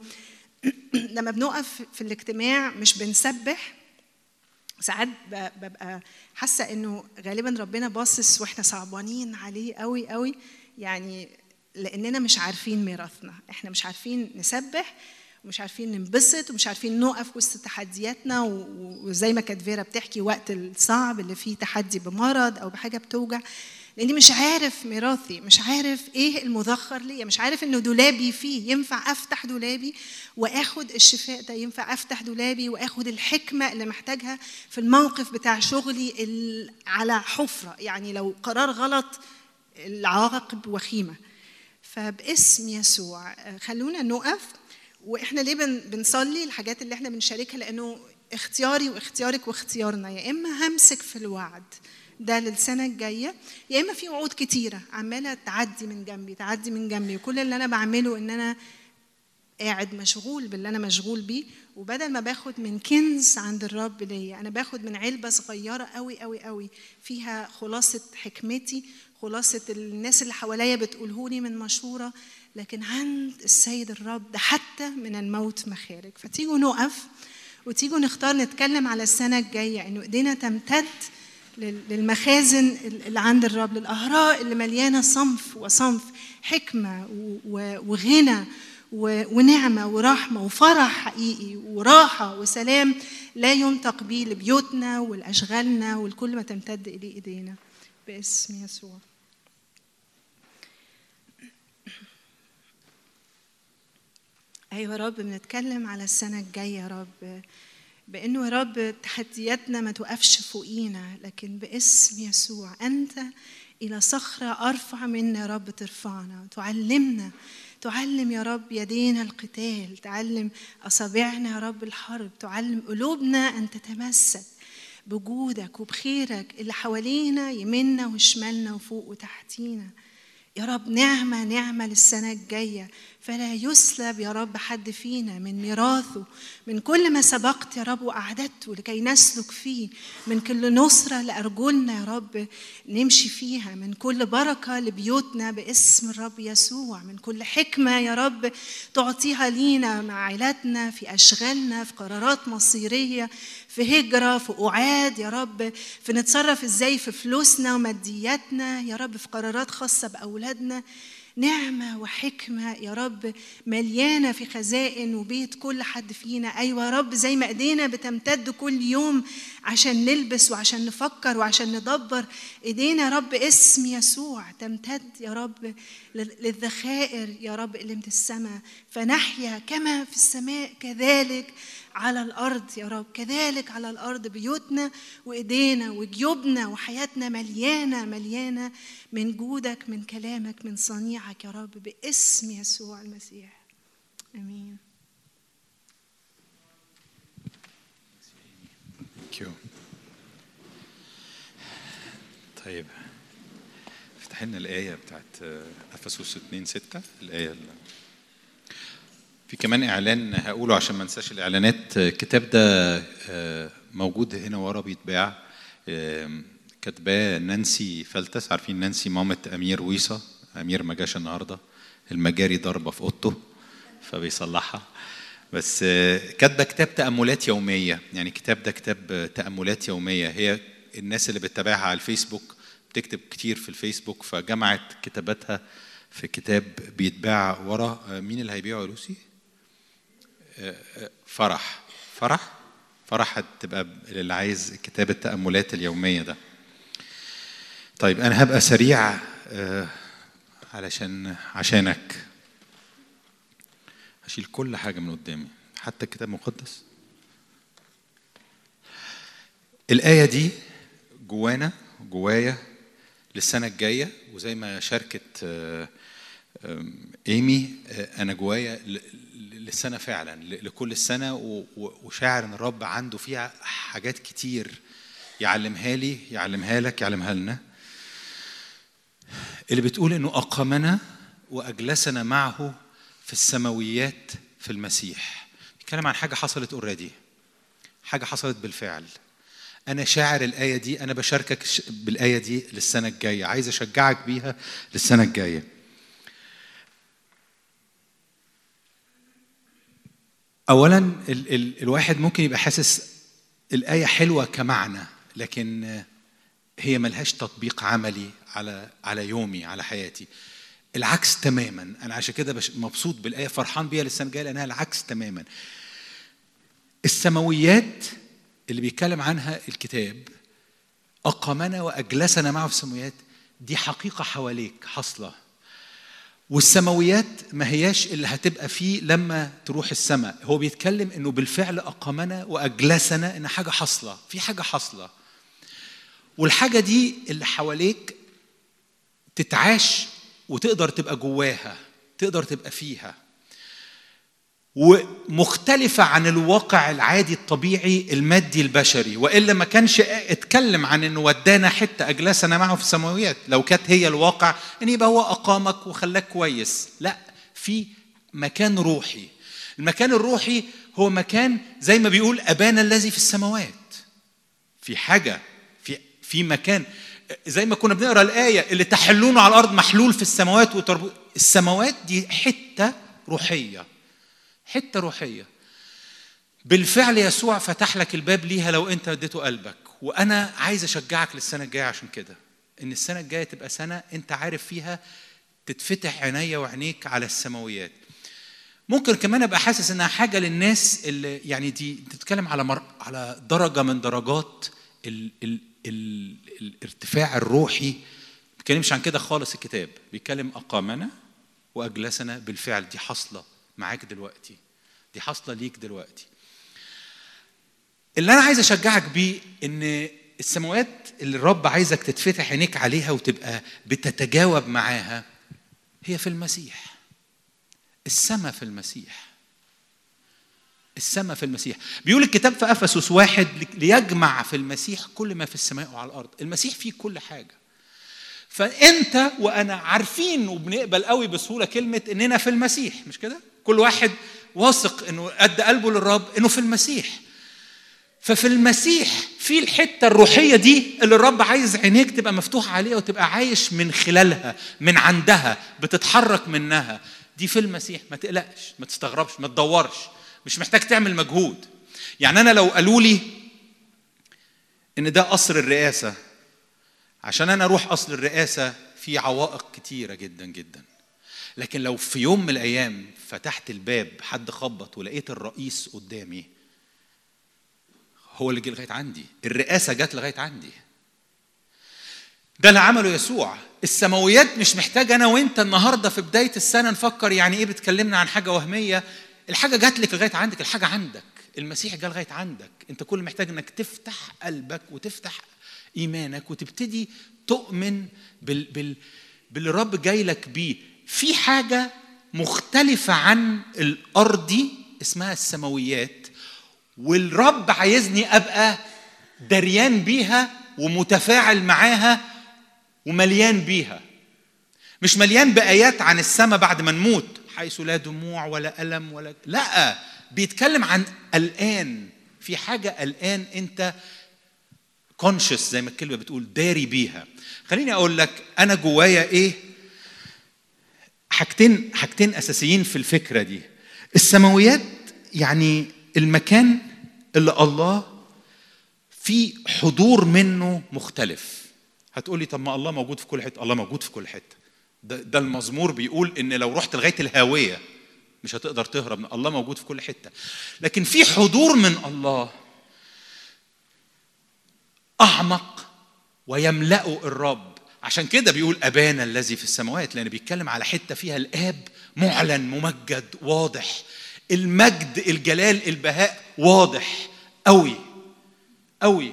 لما بنقف في الاجتماع مش بنسبح ساعات ب- ببقى حاسه انه غالبا ربنا باصص واحنا صعبانين عليه قوي قوي يعني لاننا مش عارفين ميراثنا احنا مش عارفين نسبح ومش عارفين ننبسط ومش عارفين نقف وسط تحدياتنا و- و- وزي ما كانت فيرا بتحكي وقت الصعب اللي فيه تحدي بمرض او بحاجه بتوجع لاني مش عارف ميراثي مش عارف ايه المذخر ليا مش عارف انه دولابي فيه ينفع افتح دولابي واخد الشفاء ده ينفع افتح دولابي واخد الحكمه اللي محتاجها في الموقف بتاع شغلي ال- على حفره يعني لو قرار غلط العواقب وخيمه فباسم يسوع آه، خلونا نقف واحنا ليه بن- بنصلي الحاجات اللي احنا بنشاركها لانه اختياري واختيارك واختيارنا يا اما همسك في الوعد ده للسنه الجايه يا اما في وعود كتيره عماله تعدي من جنبي تعدي من جنبي وكل اللي انا بعمله ان انا قاعد مشغول باللي انا مشغول بيه وبدل ما باخد من كنز عند الرب ليا انا باخد من علبه صغيره قوي قوي قوي فيها خلاصه حكمتي خلاصه الناس اللي حواليا بتقولهولي من مشوره لكن عند السيد الرب ده حتى من الموت مخارج فتيجوا نقف وتيجوا نختار نتكلم على السنه الجايه انه ايدينا تمتد لل- للمخازن اللي عند الرب للأهراء اللي مليانة صنف وصنف حكمة و- و- وغنى و- ونعمة ورحمة وفرح حقيقي وراحة وسلام لا ينطق به لبيوتنا ولأشغالنا ولكل ما تمتد إليه إيدينا باسم يسوع أيوة يا رب بنتكلم على السنة الجاية يا رب بأنه يا رب تحدياتنا ما توقفش فوقينا لكن باسم يسوع أنت إلى صخرة أرفع منا يا رب ترفعنا تعلمنا تعلم يا رب يدينا القتال تعلم أصابعنا يا رب الحرب تعلم قلوبنا أن تتمسك بجودك وبخيرك اللي حوالينا يمنا وشمالنا وفوق وتحتينا يا رب نعمة نعمة للسنة الجاية فلا يسلب يا رب حد فينا من ميراثه من كل ما سبقت يا رب وأعددته لكي نسلك فيه من كل نصرة لأرجلنا يا رب نمشي فيها من كل بركة لبيوتنا باسم الرب يسوع من كل حكمة يا رب تعطيها لينا مع عائلاتنا في أشغالنا في قرارات مصيرية في هجرة في أعاد يا رب في نتصرف إزاي في فلوسنا ومادياتنا يا رب في قرارات خاصة بأولادنا نعمة وحكمة يا رب مليانة في خزائن وبيت كل حد فينا أيوة يا رب زي ما إيدينا بتمتد كل يوم عشان نلبس وعشان نفكر وعشان ندبر إيدينا يا رب اسم يسوع تمتد يا رب للذخائر يا رب اللي من السماء فنحيا كما في السماء كذلك على الأرض يا رب كذلك على الأرض بيوتنا وإيدينا وجيوبنا وحياتنا مليانة مليانة من جودك من كلامك من صنيعك يا رب باسم يسوع المسيح آمين Thank you. طيب افتح لنا الآية بتاعت أفسس 2 6 الآية اللي في كمان إعلان هقوله عشان ما انساش الإعلانات الكتاب ده موجود هنا ورا بيتباع كاتباه نانسي فلتس عارفين نانسي مامة أمير ويصة أمير ما جاش النهاردة المجاري ضربة في أوضته فبيصلحها بس كاتبه كتاب تاملات يوميه يعني كتاب ده كتاب تاملات يوميه هي الناس اللي بتتابعها على الفيسبوك بتكتب كتير في الفيسبوك فجمعت كتاباتها في كتاب بيتباع ورا مين اللي هيبيعه يا لوسي؟ فرح فرح فرح هتبقى اللي عايز كتاب التاملات اليوميه ده طيب انا هبقى سريع علشان عشانك هشيل كل حاجة من قدامي حتى الكتاب المقدس الآية دي جوانا جوايا للسنة الجاية وزي ما شاركت إيمي أنا جوايا للسنة فعلا لكل السنة وشاعر إن الرب عنده فيها حاجات كتير يعلمها لي يعلمها لك يعلمها لنا اللي بتقول إنه أقامنا وأجلسنا معه في السماويات في المسيح بيتكلم عن حاجه حصلت اوريدي حاجه حصلت بالفعل انا شاعر الايه دي انا بشاركك بالايه دي للسنه الجايه عايز اشجعك بيها للسنه الجايه اولا ال ال الواحد ممكن يبقى حاسس الايه حلوه كمعنى لكن هي ملهاش تطبيق عملي على على يومي على حياتي العكس تماما انا عشان كده مبسوط بالايه فرحان بيها للسنه الجايه لانها العكس تماما السماويات اللي بيتكلم عنها الكتاب اقامنا واجلسنا معه في السماويات دي حقيقه حواليك حاصله والسماويات ما هياش اللي هتبقى فيه لما تروح السماء هو بيتكلم انه بالفعل اقامنا واجلسنا ان حاجه حاصله في حاجه حاصله والحاجه دي اللي حواليك تتعاش وتقدر تبقى جواها تقدر تبقى فيها ومختلفة عن الواقع العادي الطبيعي المادي البشري وإلا ما كانش اتكلم عن أنه ودانا حتة أجلسنا معه في السماويات لو كانت هي الواقع أن يبقى هو أقامك وخلاك كويس لا في مكان روحي المكان الروحي هو مكان زي ما بيقول أبانا الذي في السماوات في حاجة في في مكان زي ما كنا بنقرا الايه اللي تحلون على الارض محلول في السماوات وتربو السماوات دي حته روحيه حته روحيه بالفعل يسوع فتح لك الباب ليها لو انت اديته قلبك وانا عايز اشجعك للسنه الجايه عشان كده ان السنه الجايه تبقى سنه انت عارف فيها تتفتح عينيا وعينيك على السماويات ممكن كمان ابقى حاسس انها حاجه للناس اللي يعني دي بتتكلم على مر... على درجه من درجات ال... ال... ال... الارتفاع الروحي ما بيتكلمش عن كده خالص الكتاب بيتكلم اقامنا واجلسنا بالفعل دي حاصله معاك دلوقتي دي حاصله ليك دلوقتي اللي انا عايز اشجعك بيه ان السماوات اللي الرب عايزك تتفتح عينيك عليها وتبقى بتتجاوب معاها هي في المسيح السماء في المسيح السماء في المسيح بيقول الكتاب في افسس واحد ليجمع في المسيح كل ما في السماء وعلى الارض المسيح فيه كل حاجه فانت وانا عارفين وبنقبل قوي بسهوله كلمه اننا في المسيح مش كده كل واحد واثق انه قد قلبه للرب انه في المسيح ففي المسيح في الحته الروحيه دي اللي الرب عايز عينيك تبقى مفتوحه عليها وتبقى عايش من خلالها من عندها بتتحرك منها دي في المسيح ما تقلقش ما تستغربش ما تدورش مش محتاج تعمل مجهود يعني انا لو قالوا لي ان ده قصر الرئاسه عشان انا اروح قصر الرئاسه في عوائق كتيره جدا جدا لكن لو في يوم من الايام فتحت الباب حد خبط ولقيت الرئيس قدامي هو اللي جه لغايه عندي الرئاسه جت لغايه عندي ده اللي عمله يسوع السماويات مش محتاج انا وانت النهارده في بدايه السنه نفكر يعني ايه بتكلمنا عن حاجه وهميه الحاجه جات لك لغايه عندك الحاجه عندك المسيح جه لغايه عندك انت كل محتاج انك تفتح قلبك وتفتح ايمانك وتبتدي تؤمن بال بال باللي الرب جاي لك بيه في حاجه مختلفه عن الارضي اسمها السماويات والرب عايزني ابقى دريان بيها ومتفاعل معاها ومليان بيها مش مليان بايات عن السماء بعد ما نموت حيث لا دموع ولا الم ولا لا بيتكلم عن الان في حاجه الان انت كونشس زي ما الكلمه بتقول داري بيها خليني اقول لك انا جوايا ايه حاجتين حاجتين اساسيين في الفكره دي السماويات يعني المكان اللي الله في حضور منه مختلف هتقولي طب ما الله موجود في كل حته الله موجود في كل حته ده, ده المزمور بيقول ان لو رحت لغايه الهاويه مش هتقدر تهرب من الله موجود في كل حته لكن في حضور من الله اعمق ويملأه الرب عشان كده بيقول ابانا الذي في السماوات لان بيتكلم على حته فيها الاب معلن ممجد واضح المجد الجلال البهاء واضح قوي قوي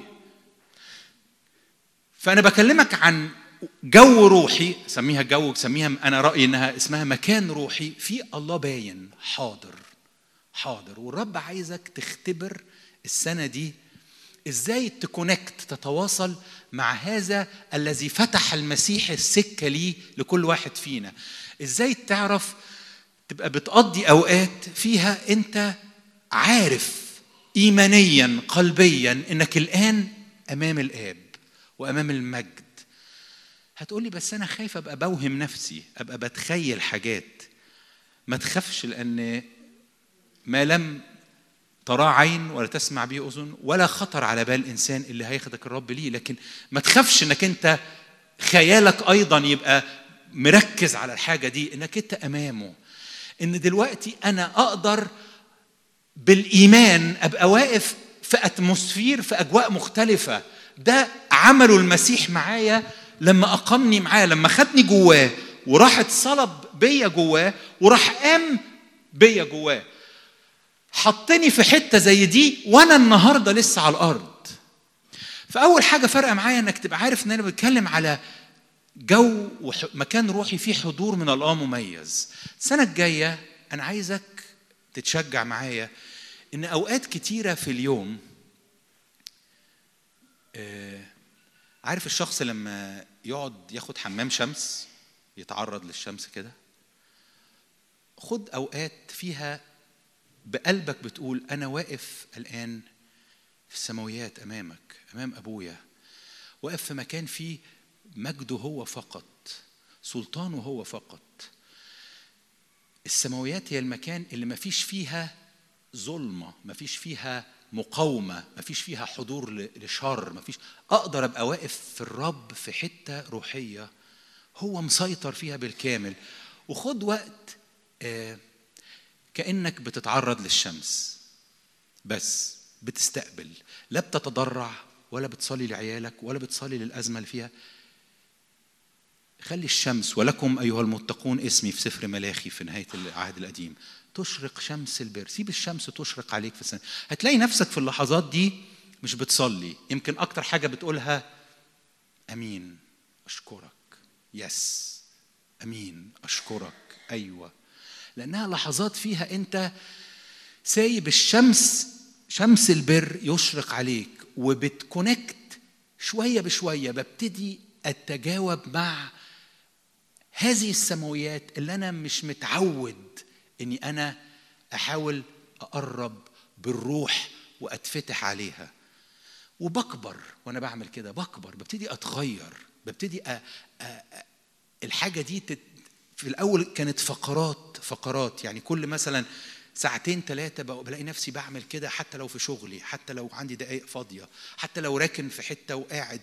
فانا بكلمك عن جو روحي سميها جو سميها انا رايي انها اسمها مكان روحي في الله باين حاضر حاضر والرب عايزك تختبر السنه دي ازاي تكونكت تتواصل مع هذا الذي فتح المسيح السكه ليه لكل واحد فينا ازاي تعرف تبقى بتقضي اوقات فيها انت عارف ايمانيا قلبيا انك الان امام الاب وامام المجد هتقولي بس انا خايف ابقى بوهم نفسي ابقى بتخيل حاجات ما تخافش لان ما لم تراه عين ولا تسمع به اذن ولا خطر على بال انسان اللي هياخدك الرب ليه لكن ما تخافش انك انت خيالك ايضا يبقى مركز على الحاجه دي انك انت امامه ان دلوقتي انا اقدر بالايمان ابقى واقف في اتموسفير في اجواء مختلفه ده عمله المسيح معايا لما اقامني معاه لما خدني جواه وراح اتصلب بيا جواه وراح قام بيا جواه حطني في حته زي دي وانا النهارده لسه على الارض فاول حاجه فرق معايا انك تبقى عارف ان انا بتكلم على جو ومكان روحي فيه حضور من الله مميز السنه الجايه انا عايزك تتشجع معايا ان اوقات كتيره في اليوم آه عارف الشخص لما يقعد ياخد حمام شمس يتعرض للشمس كده خد اوقات فيها بقلبك بتقول انا واقف الان في السماويات امامك امام ابويا واقف في مكان فيه مجده هو فقط سلطانه هو فقط السماويات هي المكان اللي ما فيش فيها ظلمة ما فيش فيها مقاومة ما فيش فيها حضور لشر ما فيش أقدر أبقى واقف في الرب في حتة روحية هو مسيطر فيها بالكامل وخد وقت آه كأنك بتتعرض للشمس بس بتستقبل لا بتتضرع ولا بتصلي لعيالك ولا بتصلي للأزمة اللي فيها خلي الشمس ولكم أيها المتقون اسمي في سفر ملاخي في نهاية العهد القديم تشرق شمس البر سيب الشمس تشرق عليك في السنة هتلاقي نفسك في اللحظات دي مش بتصلي يمكن أكتر حاجة بتقولها أمين أشكرك يس أمين أشكرك أيوة لأنها لحظات فيها أنت سايب الشمس شمس البر يشرق عليك وبتكونكت شوية بشوية ببتدي اتجاوب مع هذه السماويات اللي انا مش متعود اني انا احاول اقرب بالروح واتفتح عليها وبكبر وانا بعمل كده بكبر ببتدي اتغير ببتدي أ... أ... أ... الحاجه دي تت... في الاول كانت فقرات فقرات يعني كل مثلا ساعتين ثلاثة بلاقي نفسي بعمل كده حتى لو في شغلي حتى لو عندي دقايق فاضية حتى لو راكن في حتة وقاعد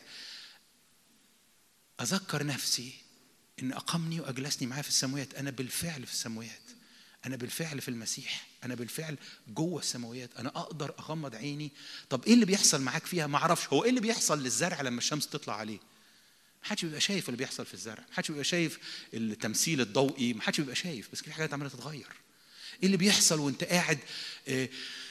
أذكر نفسي إن أقامني وأجلسني معاه في السماوات أنا بالفعل في السماوات أنا بالفعل في المسيح أنا بالفعل جوه السماوات أنا أقدر أغمض عيني طب إيه اللي بيحصل معاك فيها ما أعرفش هو إيه اللي بيحصل للزرع لما الشمس تطلع عليه محدش بيبقى شايف اللي بيحصل في الزرع محدش بيبقى شايف التمثيل الضوئي محدش بيبقى شايف بس في حاجات عماله تتغير ايه اللي بيحصل وانت قاعد آه،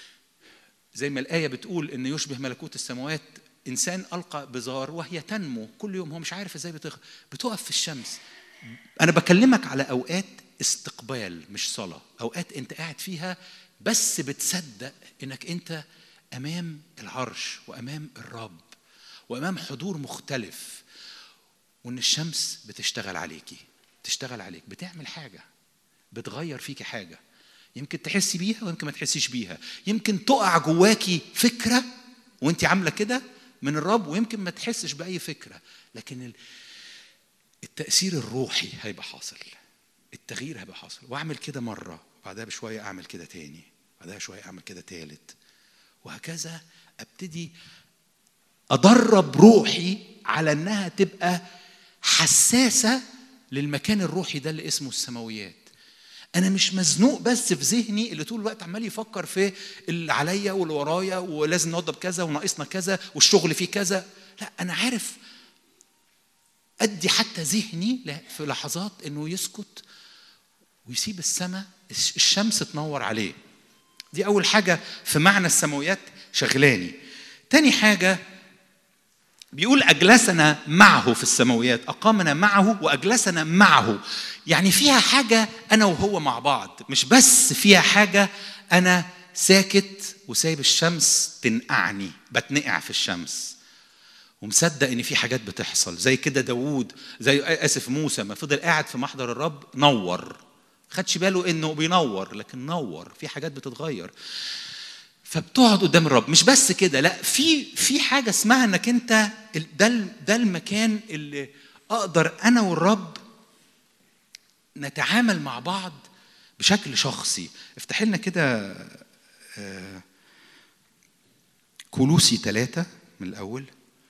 زي ما الايه بتقول ان يشبه ملكوت السماوات انسان القى بزار وهي تنمو كل يوم هو مش عارف ازاي بتغ... بتقف في الشمس انا بكلمك على اوقات استقبال مش صلاه اوقات انت قاعد فيها بس بتصدق انك انت امام العرش وامام الرب وامام حضور مختلف وان الشمس بتشتغل عليكي بتشتغل عليك بتعمل حاجه بتغير فيكي حاجه يمكن تحسي بيها ويمكن ما تحسيش بيها يمكن تقع جواكي فكره وانت عامله كده من الرب ويمكن ما تحسش باي فكره لكن ال- التاثير الروحي هيبقى حاصل التغيير هيبقى حاصل واعمل كده مره بعدها بشويه اعمل كده تاني بعدها شويه اعمل كده تالت وهكذا ابتدي ادرب روحي على انها تبقى حساسه للمكان الروحي ده اللي اسمه السماويات انا مش مزنوق بس في ذهني اللي طول الوقت عمال يفكر في اللي عليا واللي ورايا ولازم نوضب كذا وناقصنا كذا والشغل فيه كذا لا انا عارف ادي حتى ذهني ل- في لحظات انه يسكت ويسيب السماء الش- الشمس تنور عليه دي اول حاجه في معنى السماويات شغلاني تاني حاجه بيقول أجلسنا معه في السماويات أقامنا معه وأجلسنا معه يعني فيها حاجة أنا وهو مع بعض مش بس فيها حاجة أنا ساكت وسايب الشمس تنقعني بتنقع في الشمس ومصدق ان في حاجات بتحصل زي كده داوود زي اسف موسى ما فضل قاعد في محضر الرب نور خدش باله انه بينور لكن نور في حاجات بتتغير فبتقعد قدام الرب مش بس كده لا في في حاجه اسمها انك انت ال- ده ال- ده المكان اللي اقدر انا والرب نتعامل مع بعض بشكل شخصي افتح لنا كده آه، كولوسي ثلاثة من الأول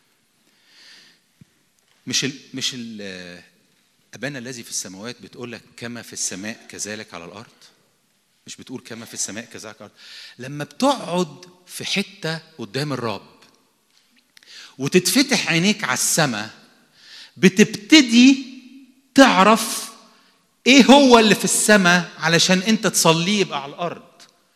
مش ال مش ال آه، أبانا الذي في السماوات بتقول لك كما في السماء كذلك على الأرض مش بتقول كما في السماء كذلك على الأرض لما بتقعد في حتة قدام الرب وتتفتح عينيك على السماء بتبتدي تعرف ايه هو اللي في السماء علشان انت تصليه يبقى على الارض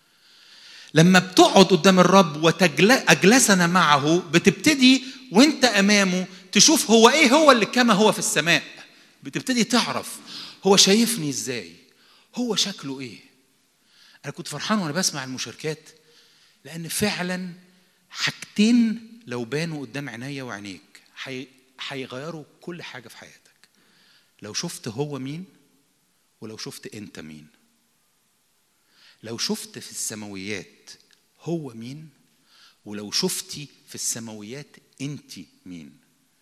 لما بتقعد قدام الرب وأجلسنا معه بتبتدي وانت امامه تشوف هو ايه هو اللي كما هو في السماء بتبتدي تعرف هو شايفني ازاي هو شكله ايه انا كنت فرحان وانا بسمع المشاركات لان فعلا حاجتين لو بانوا قدام عينيا وعينيك حي- هيغيروا كل حاجه في حياتك لو شفت هو مين ولو شفت انت مين لو شفت في السماويات هو مين ولو شفتي في السماويات انت مين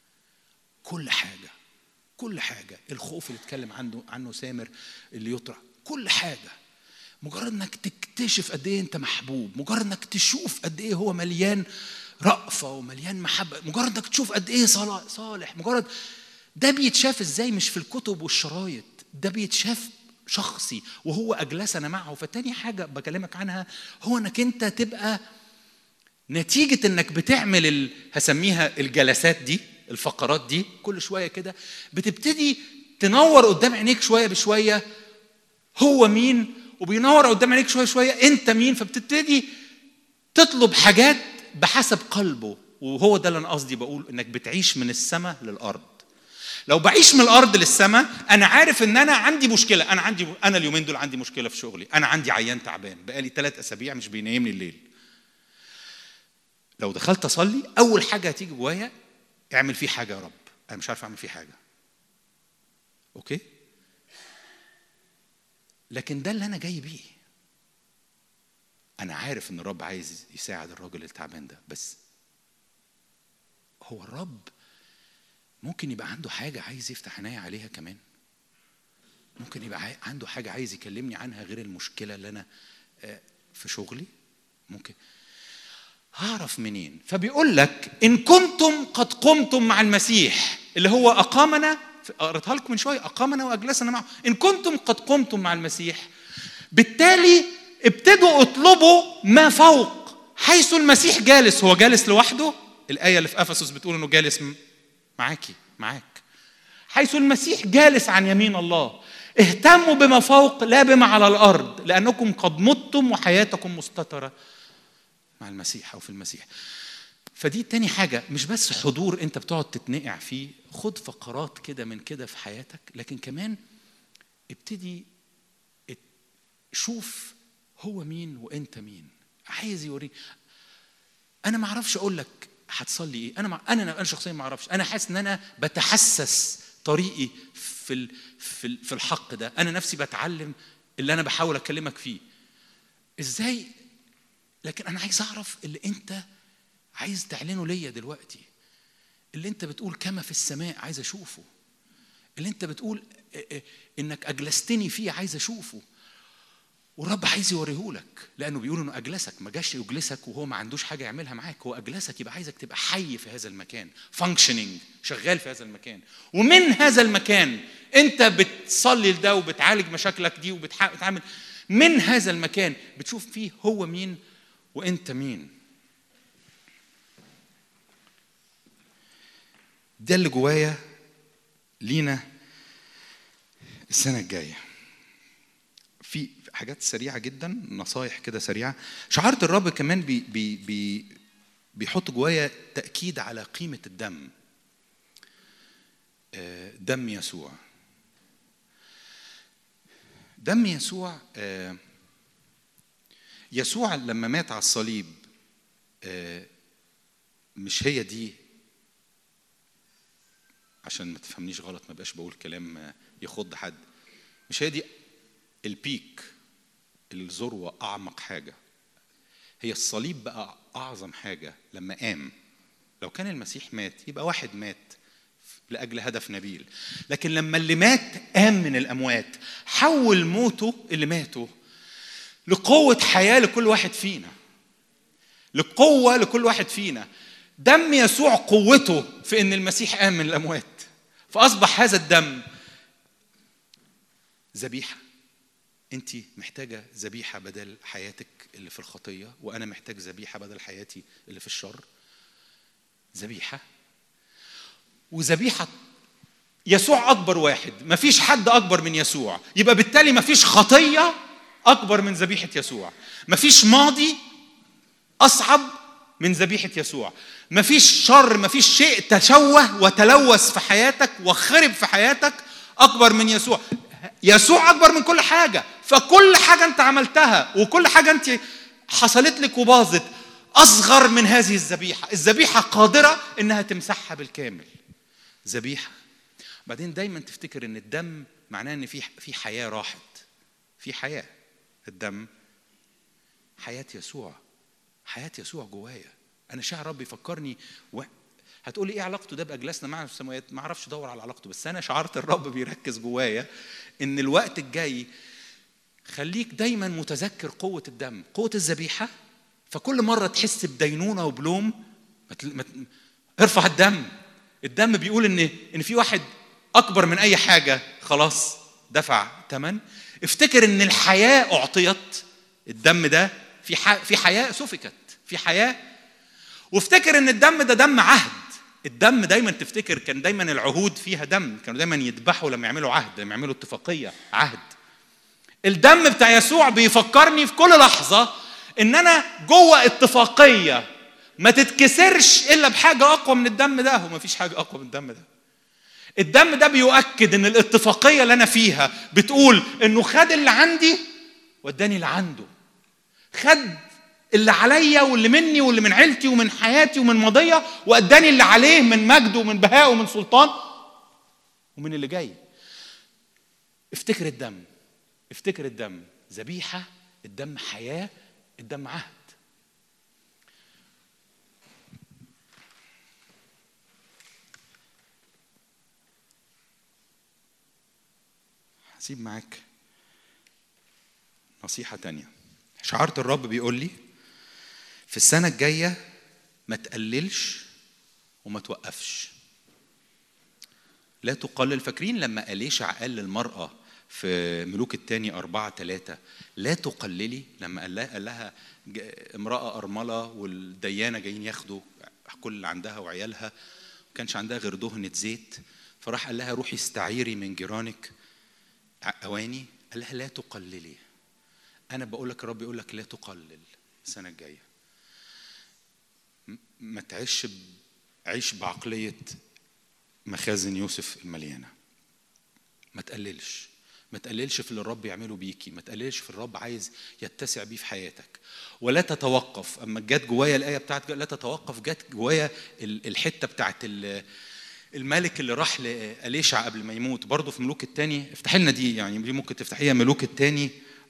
كل حاجه كل حاجه الخوف اللي اتكلم عنه عنه سامر اللي يطرح كل حاجه مجرد انك تكتشف قد ايه انت محبوب مجرد انك تشوف قد ايه هو مليان رأفة ومليان محبة مجرد انك تشوف قد ايه صلا- صالح مجرد ده بيتشاف ازاي مش في الكتب والشرايط ده بيتشاف شخصي وهو اجلسنا معه فتاني حاجة بكلمك عنها هو انك انت تبقى نتيجة انك بتعمل ال... هسميها الجلسات دي الفقرات دي كل شوية كده بتبتدي تنور قدام عينيك شوية بشوية هو مين وبينور قدام عينيك شوية شوية انت مين فبتبتدي تطلب حاجات بحسب قلبه وهو ده اللي انا قصدي بقول انك بتعيش من السماء للارض لو بعيش من الارض للسماء انا عارف ان انا عندي مشكله انا عندي انا اليومين دول عندي مشكله في شغلي انا عندي عيان تعبان بقالي ثلاث اسابيع مش بينيمني الليل لو دخلت اصلي اول حاجه هتيجي جوايا اعمل فيه حاجه يا رب انا مش عارف اعمل فيه حاجه اوكي لكن ده اللي انا جاي بيه انا عارف ان الرب عايز يساعد الراجل التعبان ده بس هو الرب ممكن يبقى عنده حاجه عايز يفتح عينيا عليها كمان ممكن يبقى عاي- عنده حاجه عايز يكلمني عنها غير المشكله اللي انا آه، في شغلي ممكن هعرف منين فبيقول لك ان كنتم قد قمتم مع المسيح اللي هو اقامنا قريتها لكم من شويه اقامنا واجلسنا معه ان كنتم قد قمتم مع المسيح بالتالي ابتدوا اطلبوا ما فوق حيث المسيح جالس هو جالس لوحده الايه اللي في افسس بتقول انه جالس م- معاكي معاك حيث المسيح جالس عن يمين الله اهتموا بما فوق لا بما على الارض لانكم قد متم وحياتكم مستتره مع المسيح او في المسيح فدي تاني حاجة مش بس حضور انت بتقعد تتنقع فيه خد فقرات كده من كده في حياتك لكن كمان ابتدي ات- شوف هو مين وانت مين عايز يوريك انا ما اعرفش اقول لك هتصلي ايه انا مع... انا انا شخصيا ما اعرفش انا حاسس ان انا بتحسس طريقي في ال... في ال... في الحق ده انا نفسي بتعلم اللي انا بحاول اكلمك فيه ازاي لكن انا عايز اعرف اللي انت عايز تعلنه ليا دلوقتي اللي انت بتقول كما في السماء عايز اشوفه اللي انت بتقول اه اه انك اجلستني فيه عايز اشوفه والرب عايز يوريهولك لانه بيقول انه اجلسك ما جاش يجلسك وهو ما عندوش حاجه يعملها معاك هو اجلسك يبقى عايزك تبقى حي في هذا المكان فانكشننج شغال في هذا المكان ومن هذا المكان انت بتصلي لده وبتعالج مشاكلك دي وبتعمل من هذا المكان بتشوف فيه هو مين وانت مين ده اللي جوايا لينا السنه الجايه في حاجات سريعه جدا نصايح كده سريعه شعاره الرب كمان بي بي بي بيحط جوايا تاكيد على قيمه الدم آه، دم يسوع دم يسوع آه، يسوع لما مات على الصليب آه، مش هي دي عشان ما تفهمنيش غلط ما بقاش بقول كلام آه، يخض حد مش هي دي البيك الذروة أعمق حاجة هي الصليب بقى أعظم حاجة لما قام لو كان المسيح مات يبقى واحد مات لأجل هدف نبيل لكن لما اللي مات قام من الأموات حول موته اللي ماته لقوة حياة لكل واحد فينا لقوة لكل واحد فينا دم يسوع قوته في ان المسيح قام من الاموات فاصبح هذا الدم ذبيحه انت محتاجه ذبيحه بدل حياتك اللي في الخطيه وانا محتاج ذبيحه بدل حياتي اللي في الشر ذبيحه وذبيحه يسوع اكبر واحد مفيش حد اكبر من يسوع يبقى بالتالي مفيش خطيه اكبر من ذبيحه يسوع مفيش ماضي اصعب من ذبيحه يسوع مفيش شر مفيش شيء تشوه وتلوث في حياتك وخرب في حياتك اكبر من يسوع يسوع اكبر من كل حاجه فكل حاجه انت عملتها وكل حاجه انت حصلت لك وباظت اصغر من هذه الذبيحه الذبيحه قادره انها تمسحها بالكامل ذبيحه بعدين دايما تفتكر ان الدم معناه ان في في حياه راحت في حياه الدم حياه يسوع حياه يسوع جوايا انا شاعر ربي يفكرني و... هتقولي ايه علاقته ده باجلسنا معنا في السماوات ما اعرفش ادور على علاقته بس انا شعرت الرب بيركز جوايا ان الوقت الجاي خليك دايما متذكر قوه الدم قوه الذبيحه فكل مره تحس بدينونه وبلوم ما تل... ما... ت- ارفع الدم الدم بيقول ان ان في واحد اكبر من اي حاجه خلاص دفع ثمن افتكر ان الحياه اعطيت الدم ده في ح... في حياه سفكت في حياه وافتكر ان الدم ده دم عهد الدم دايما تفتكر كان دايما العهود فيها دم كانوا دايما يذبحوا لما يعملوا عهد لما يعملوا اتفاقيه عهد الدم بتاع يسوع بيفكرني في كل لحظه ان انا جوه اتفاقيه ما تتكسرش الا بحاجه اقوى من الدم ده وما فيش حاجه اقوى من الدم ده الدم ده بيؤكد ان الاتفاقيه اللي انا فيها بتقول انه خد اللي عندي واداني اللي عنده خد اللي عليا واللي مني واللي من عيلتي ومن حياتي ومن ماضيه واداني اللي عليه من مجد ومن بهاء ومن سلطان ومن اللي جاي افتكر الدم افتكر الدم ذبيحه الدم حياه الدم عهد هسيب معاك نصيحة تانية شعارة الرب بيقول لي في السنة الجاية ما تقللش وما توقفش لا تقلل فاكرين لما أليشع قال للمرأة في ملوك الثاني أربعة ثلاثة لا تقللي لما قال لها, قال لها ج- امرأة أرملة والديانة جايين ياخدوا كل اللي عندها وعيالها ما كانش عندها غير دهنة زيت فراح قال لها روحي استعيري من جيرانك اواني قال لها لا تقللي انا بقول لك الرب يقول لك لا تقلل السنه الجايه م- ما تعيش ب- عيش بعقليه مخازن يوسف المليانه ما تقللش ما تقللش في اللي الرب يعمله بيكي ما تقللش في الرب عايز يتسع بيه في حياتك ولا تتوقف اما جت جوايا الايه بتاعت لا تتوقف جت جوايا ال- الحته بتاعت ال- الملك اللي راح لأليشع قبل ما يموت برضه في ملوك الثاني افتحي لنا دي يعني دي ممكن تفتحيها ملوك الثاني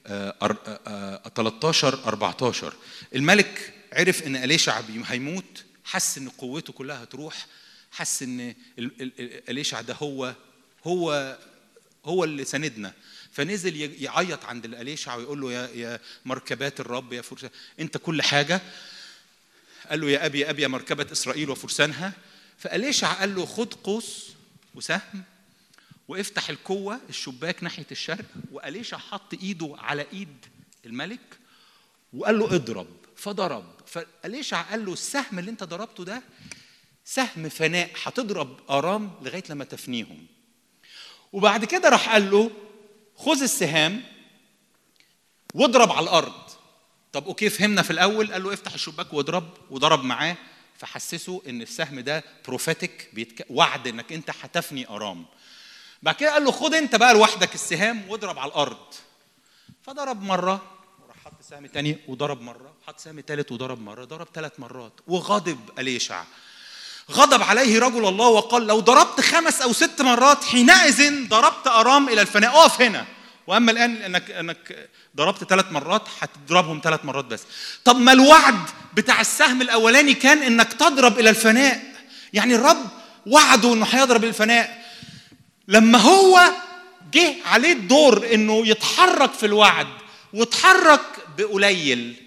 13 14 الملك عرف ان أليشع بي- هيموت حس ان قوته كلها هتروح حس ان ال- ال- ال- أليشع ده هو هو هو اللي ساندنا فنزل ي- يعيط عند الأليشع ويقول له يا يا مركبات الرب يا فرسان انت كل حاجه قال له يا ابي يا ابي يا مركبه اسرائيل وفرسانها فأليشع قال له خد قوس وسهم وافتح الكوة الشباك ناحية الشرق وأليشع حط إيده على إيد الملك وقال له اضرب فضرب فأليشع قال له السهم اللي أنت ضربته ده سهم فناء هتضرب آرام لغاية لما تفنيهم وبعد كده راح قال له خذ السهام واضرب على الأرض طب اوكي فهمنا في الاول قال له افتح الشباك واضرب وضرب معاه فحسسه ان السهم ده بروفيتك بيتك... وعد انك انت هتفني ارام بعد كده قال له خد انت بقى لوحدك السهام واضرب على الارض فضرب مره وراح حط سهم تاني وضرب مره حط سهم تالت وضرب مره ضرب ثلاث مرات وغضب اليشع غضب عليه رجل الله وقال لو ضربت خمس او ست مرات حينئذ ضربت ارام الى الفناء اقف هنا واما الان انك انك ضربت ثلاث مرات هتضربهم ثلاث مرات بس طب ما الوعد بتاع السهم الاولاني كان انك تضرب الى الفناء يعني الرب وعده انه هيضرب الى الفناء لما هو جه عليه الدور انه يتحرك في الوعد واتحرك بقليل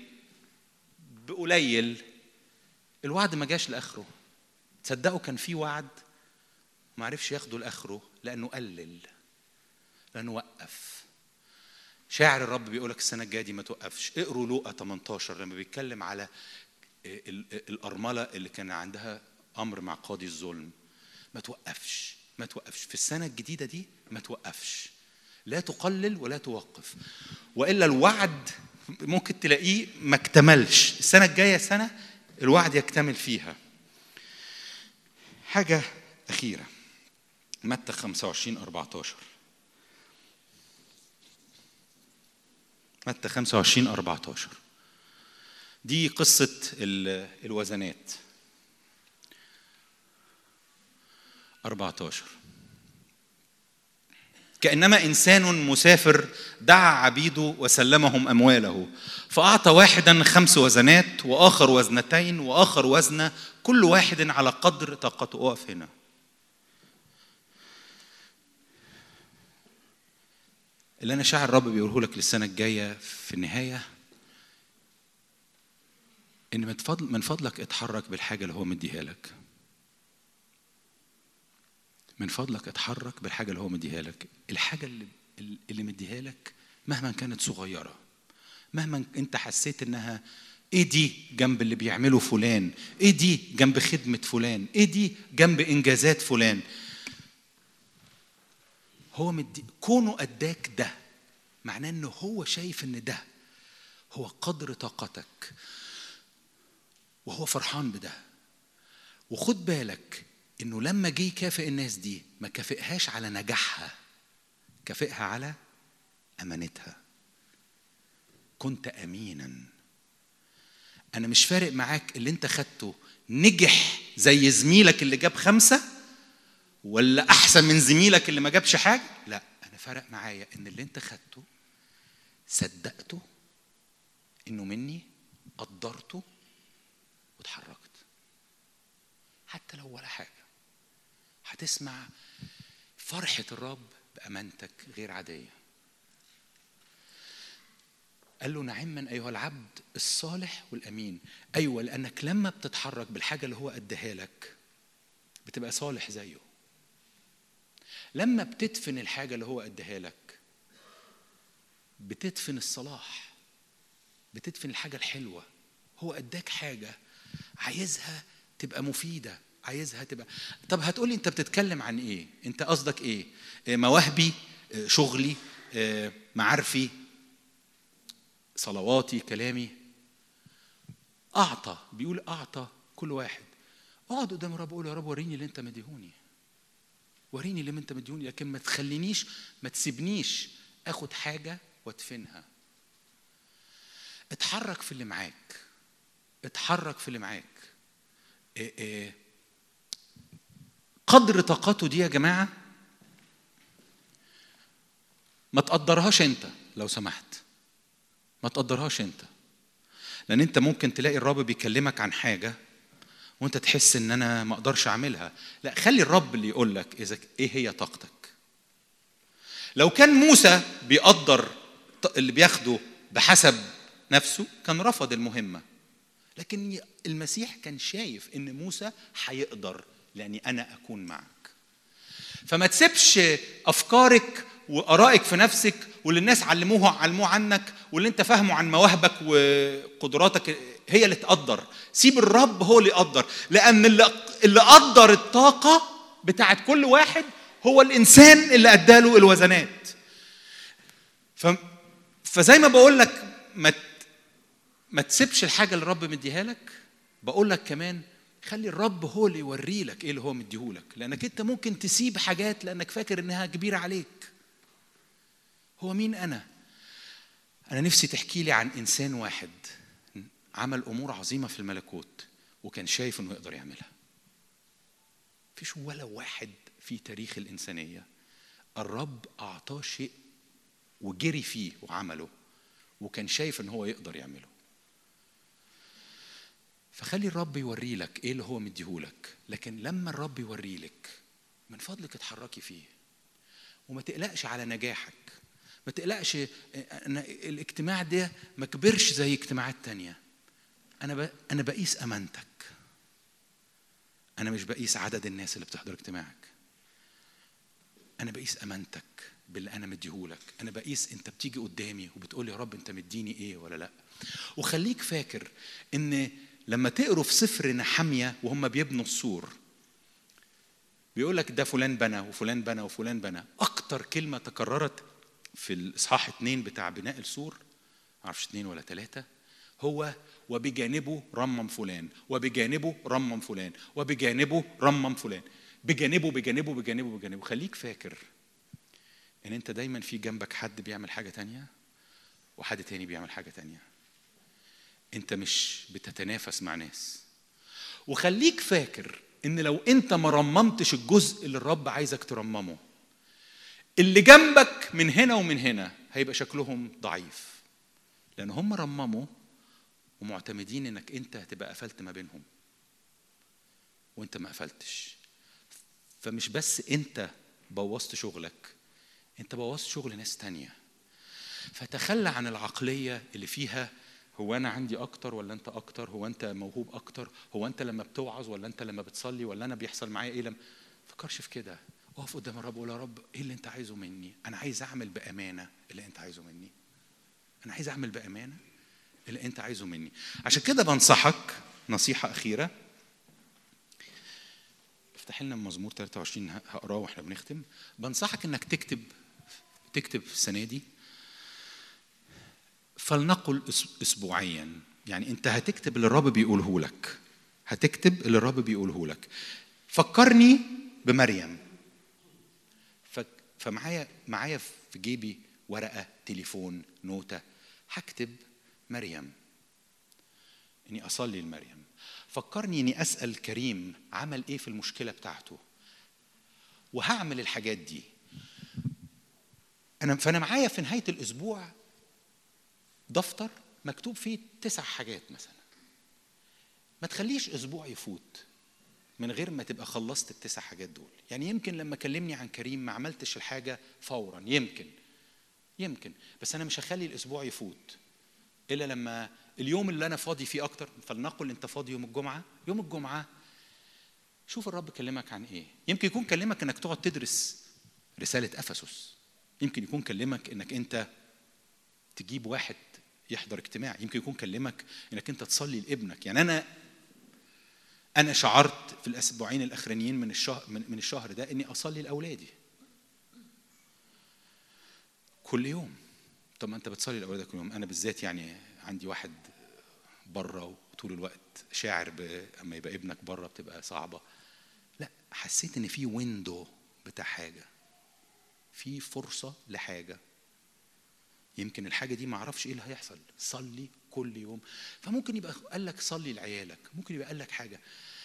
بقليل الوعد ما جاش لاخره تصدقوا كان في وعد ما عرفش ياخده لاخره لانه قلل لانه وقف شاعر الرب بيقول لك السنه الجايه دي ما توقفش اقروا لوقا 18 لما بيتكلم على ال- ال- الارمله اللي كان عندها امر مع قاضي الظلم ما توقفش ما توقفش في السنه الجديده دي ما توقفش لا تقلل ولا توقف والا الوعد ممكن تلاقيه ما اكتملش السنه الجايه سنه الوعد يكتمل فيها حاجه اخيره متى 25 14 متى 25 14 دي قصة ال- الوزنات 14 كأنما إنسان مسافر دعا عبيده وسلمهم أمواله فأعطى واحدا خمس وزنات وآخر وزنتين وآخر وزنة كل واحد على قدر طاقته أقف هنا اللي أنا شاعر الرب بيقوله لك للسنة الجاية في النهاية إن من فضل من فضلك اتحرك بالحاجة اللي هو مديها لك من فضلك اتحرك بالحاجة اللي هو مديها لك الحاجة اللي اللي مديها لك مهما كانت صغيرة مهما انت حسيت انها ايه دي جنب اللي بيعمله فلان ايه دي جنب خدمة فلان ايه دي جنب انجازات فلان هو مدي كونه اداك ده معناه انه هو شايف ان ده هو قدر طاقتك وهو فرحان بده وخد بالك انه لما جه يكافئ الناس دي ما كافئهاش على نجاحها كافئها على امانتها كنت امينا انا مش فارق معاك اللي انت خدته نجح زي زميلك اللي جاب خمسه ولا احسن من زميلك اللي ما جابش حاجه لا انا فارق معايا ان اللي انت خدته صدقته انه مني قدرته واتحركت حتى لو ولا حاجه هتسمع فرحه الرب بامانتك غير عاديه قال له نعما ايها العبد الصالح والامين ايوه لانك لما بتتحرك بالحاجه اللي هو اداها لك بتبقى صالح زيه لما بتدفن الحاجه اللي هو اداها لك بتدفن الصلاح بتدفن الحاجه الحلوه هو اداك حاجه عايزها تبقى مفيده عايزها تبقى طب هتقولي انت بتتكلم عن ايه انت قصدك ايه آه، مواهبي آه، شغلي آه، معارفي صلواتي كلامي اعطى بيقول اعطى كل واحد اقعد قدام الرب قول يا رب وريني اللي انت مديهوني وريني اللي انت مديهوني لكن ما تخلينيش ما تسيبنيش اخد حاجه وادفنها اتحرك في اللي معاك اتحرك في اللي معاك إيه إيه قدر طاقته دي يا جماعه ما تقدرهاش انت لو سمحت ما تقدرهاش انت لان انت ممكن تلاقي الرب بيكلمك عن حاجه وانت تحس ان انا ما اقدرش اعملها لا خلي الرب اللي يقول لك اذا ايه هي طاقتك لو كان موسى بيقدر ط- اللي بياخده بحسب نفسه كان رفض المهمه لكن المسيح كان شايف ان موسى هيقدر لاني انا اكون معك فما تسيبش افكارك وارائك في نفسك واللي الناس علموها علموه عنك واللي انت فاهمه عن مواهبك وقدراتك هي اللي تقدر سيب الرب هو اللي يقدر لان اللي اللي قدر الطاقه بتاعت كل واحد هو الانسان اللي اداله الوزنات ف... فزي ما بقول لك ما ت... ما تسيبش الحاجه اللي الرب مديها لك بقول لك كمان خلي الرب هو اللي يوري لك ايه اللي هو مديهولك لانك انت ممكن تسيب حاجات لانك فاكر انها كبيره عليك هو مين انا انا نفسي تحكي لي عن انسان واحد عمل امور عظيمه في الملكوت وكان شايف انه يقدر يعملها مفيش ولا واحد في تاريخ الانسانيه الرب اعطاه شيء وجري فيه وعمله وكان شايف ان هو يقدر يعمله فخلي الرب يوري لك ايه اللي هو مديهولك لكن لما الرب يوري لك من فضلك اتحركي فيه وما تقلقش على نجاحك ما تقلقش انا الاجتماع ده ما كبرش زي اجتماعات تانية انا ب... انا بقيس امانتك انا مش بقيس عدد الناس اللي بتحضر اجتماعك انا بقيس امانتك باللي انا مديهولك انا بقيس انت بتيجي قدامي وبتقول يا رب انت مديني ايه ولا لا وخليك فاكر ان لما تقروا في سفر نحمية وهم بيبنوا السور بيقول لك ده فلان بنى وفلان بنى وفلان بنى اكتر كلمه تكررت في الاصحاح اتنين بتاع بناء السور معرفش اتنين ولا ثلاثه هو وبجانبه رمم فلان وبجانبه رمم فلان وبجانبه رمم فلان بجانبه بجانبه بجانبه بجانبه خليك فاكر ان انت دايما في جنبك حد بيعمل حاجه تانية وحد تاني بيعمل حاجه تانية انت مش بتتنافس مع ناس وخليك فاكر ان لو انت ما رممتش الجزء اللي الرب عايزك ترممه اللي جنبك من هنا ومن هنا هيبقى شكلهم ضعيف لان هم رمموا ومعتمدين انك انت هتبقى قفلت ما بينهم وانت ما قفلتش فمش بس انت بوظت شغلك انت بوظت شغل ناس تانية فتخلى عن العقلية اللي فيها هو انا عندي اكتر ولا انت اكتر هو انت موهوب اكتر هو انت لما بتوعظ ولا انت لما بتصلي ولا انا بيحصل معايا ايه لما فكرش في كده اقف قدام الرب وقول يا رب ايه اللي انت عايزه مني انا عايز اعمل بامانه اللي انت عايزه مني انا عايز اعمل بامانه اللي انت عايزه مني عشان كده بنصحك نصيحه اخيره افتح لنا مزمور 23 هقراه واحنا بنختم بنصحك انك تكتب تكتب السنه دي فلنقل اسبوعيا يعني انت هتكتب اللي الرب بيقوله لك هتكتب اللي الرب بيقوله لك فكرني بمريم فمعايا معايا في جيبي ورقه تليفون نوته هكتب مريم اني اصلي لمريم فكرني اني اسال كريم عمل ايه في المشكله بتاعته وهعمل الحاجات دي انا فانا معايا في نهايه الاسبوع دفتر مكتوب فيه تسع حاجات مثلا ما تخليش اسبوع يفوت من غير ما تبقى خلصت التسع حاجات دول يعني يمكن لما كلمني عن كريم ما عملتش الحاجه فورا يمكن يمكن بس انا مش هخلي الاسبوع يفوت الا لما اليوم اللي انا فاضي فيه اكتر فلنقل انت فاضي يوم الجمعه يوم الجمعه شوف الرب كلمك عن ايه يمكن يكون كلمك انك تقعد تدرس رساله افسس يمكن يكون كلمك انك انت تجيب واحد يحضر اجتماع يمكن يكون كلمك انك انت تصلي لابنك يعني انا انا شعرت في الاسبوعين الاخرانيين من الشهر من, من الشهر ده اني اصلي لاولادي كل يوم طب ما انت بتصلي لاولادك كل يوم انا بالذات يعني عندي واحد بره وطول الوقت شاعر ب... اما يبقى ابنك بره بتبقى صعبه لا حسيت ان في ويندو بتاع حاجه في فرصه لحاجه يمكن الحاجه دي ما اعرفش ايه اللي هيحصل صلي كل يوم فممكن يبقى قال لك صلي لعيالك ممكن يبقى قال لك حاجه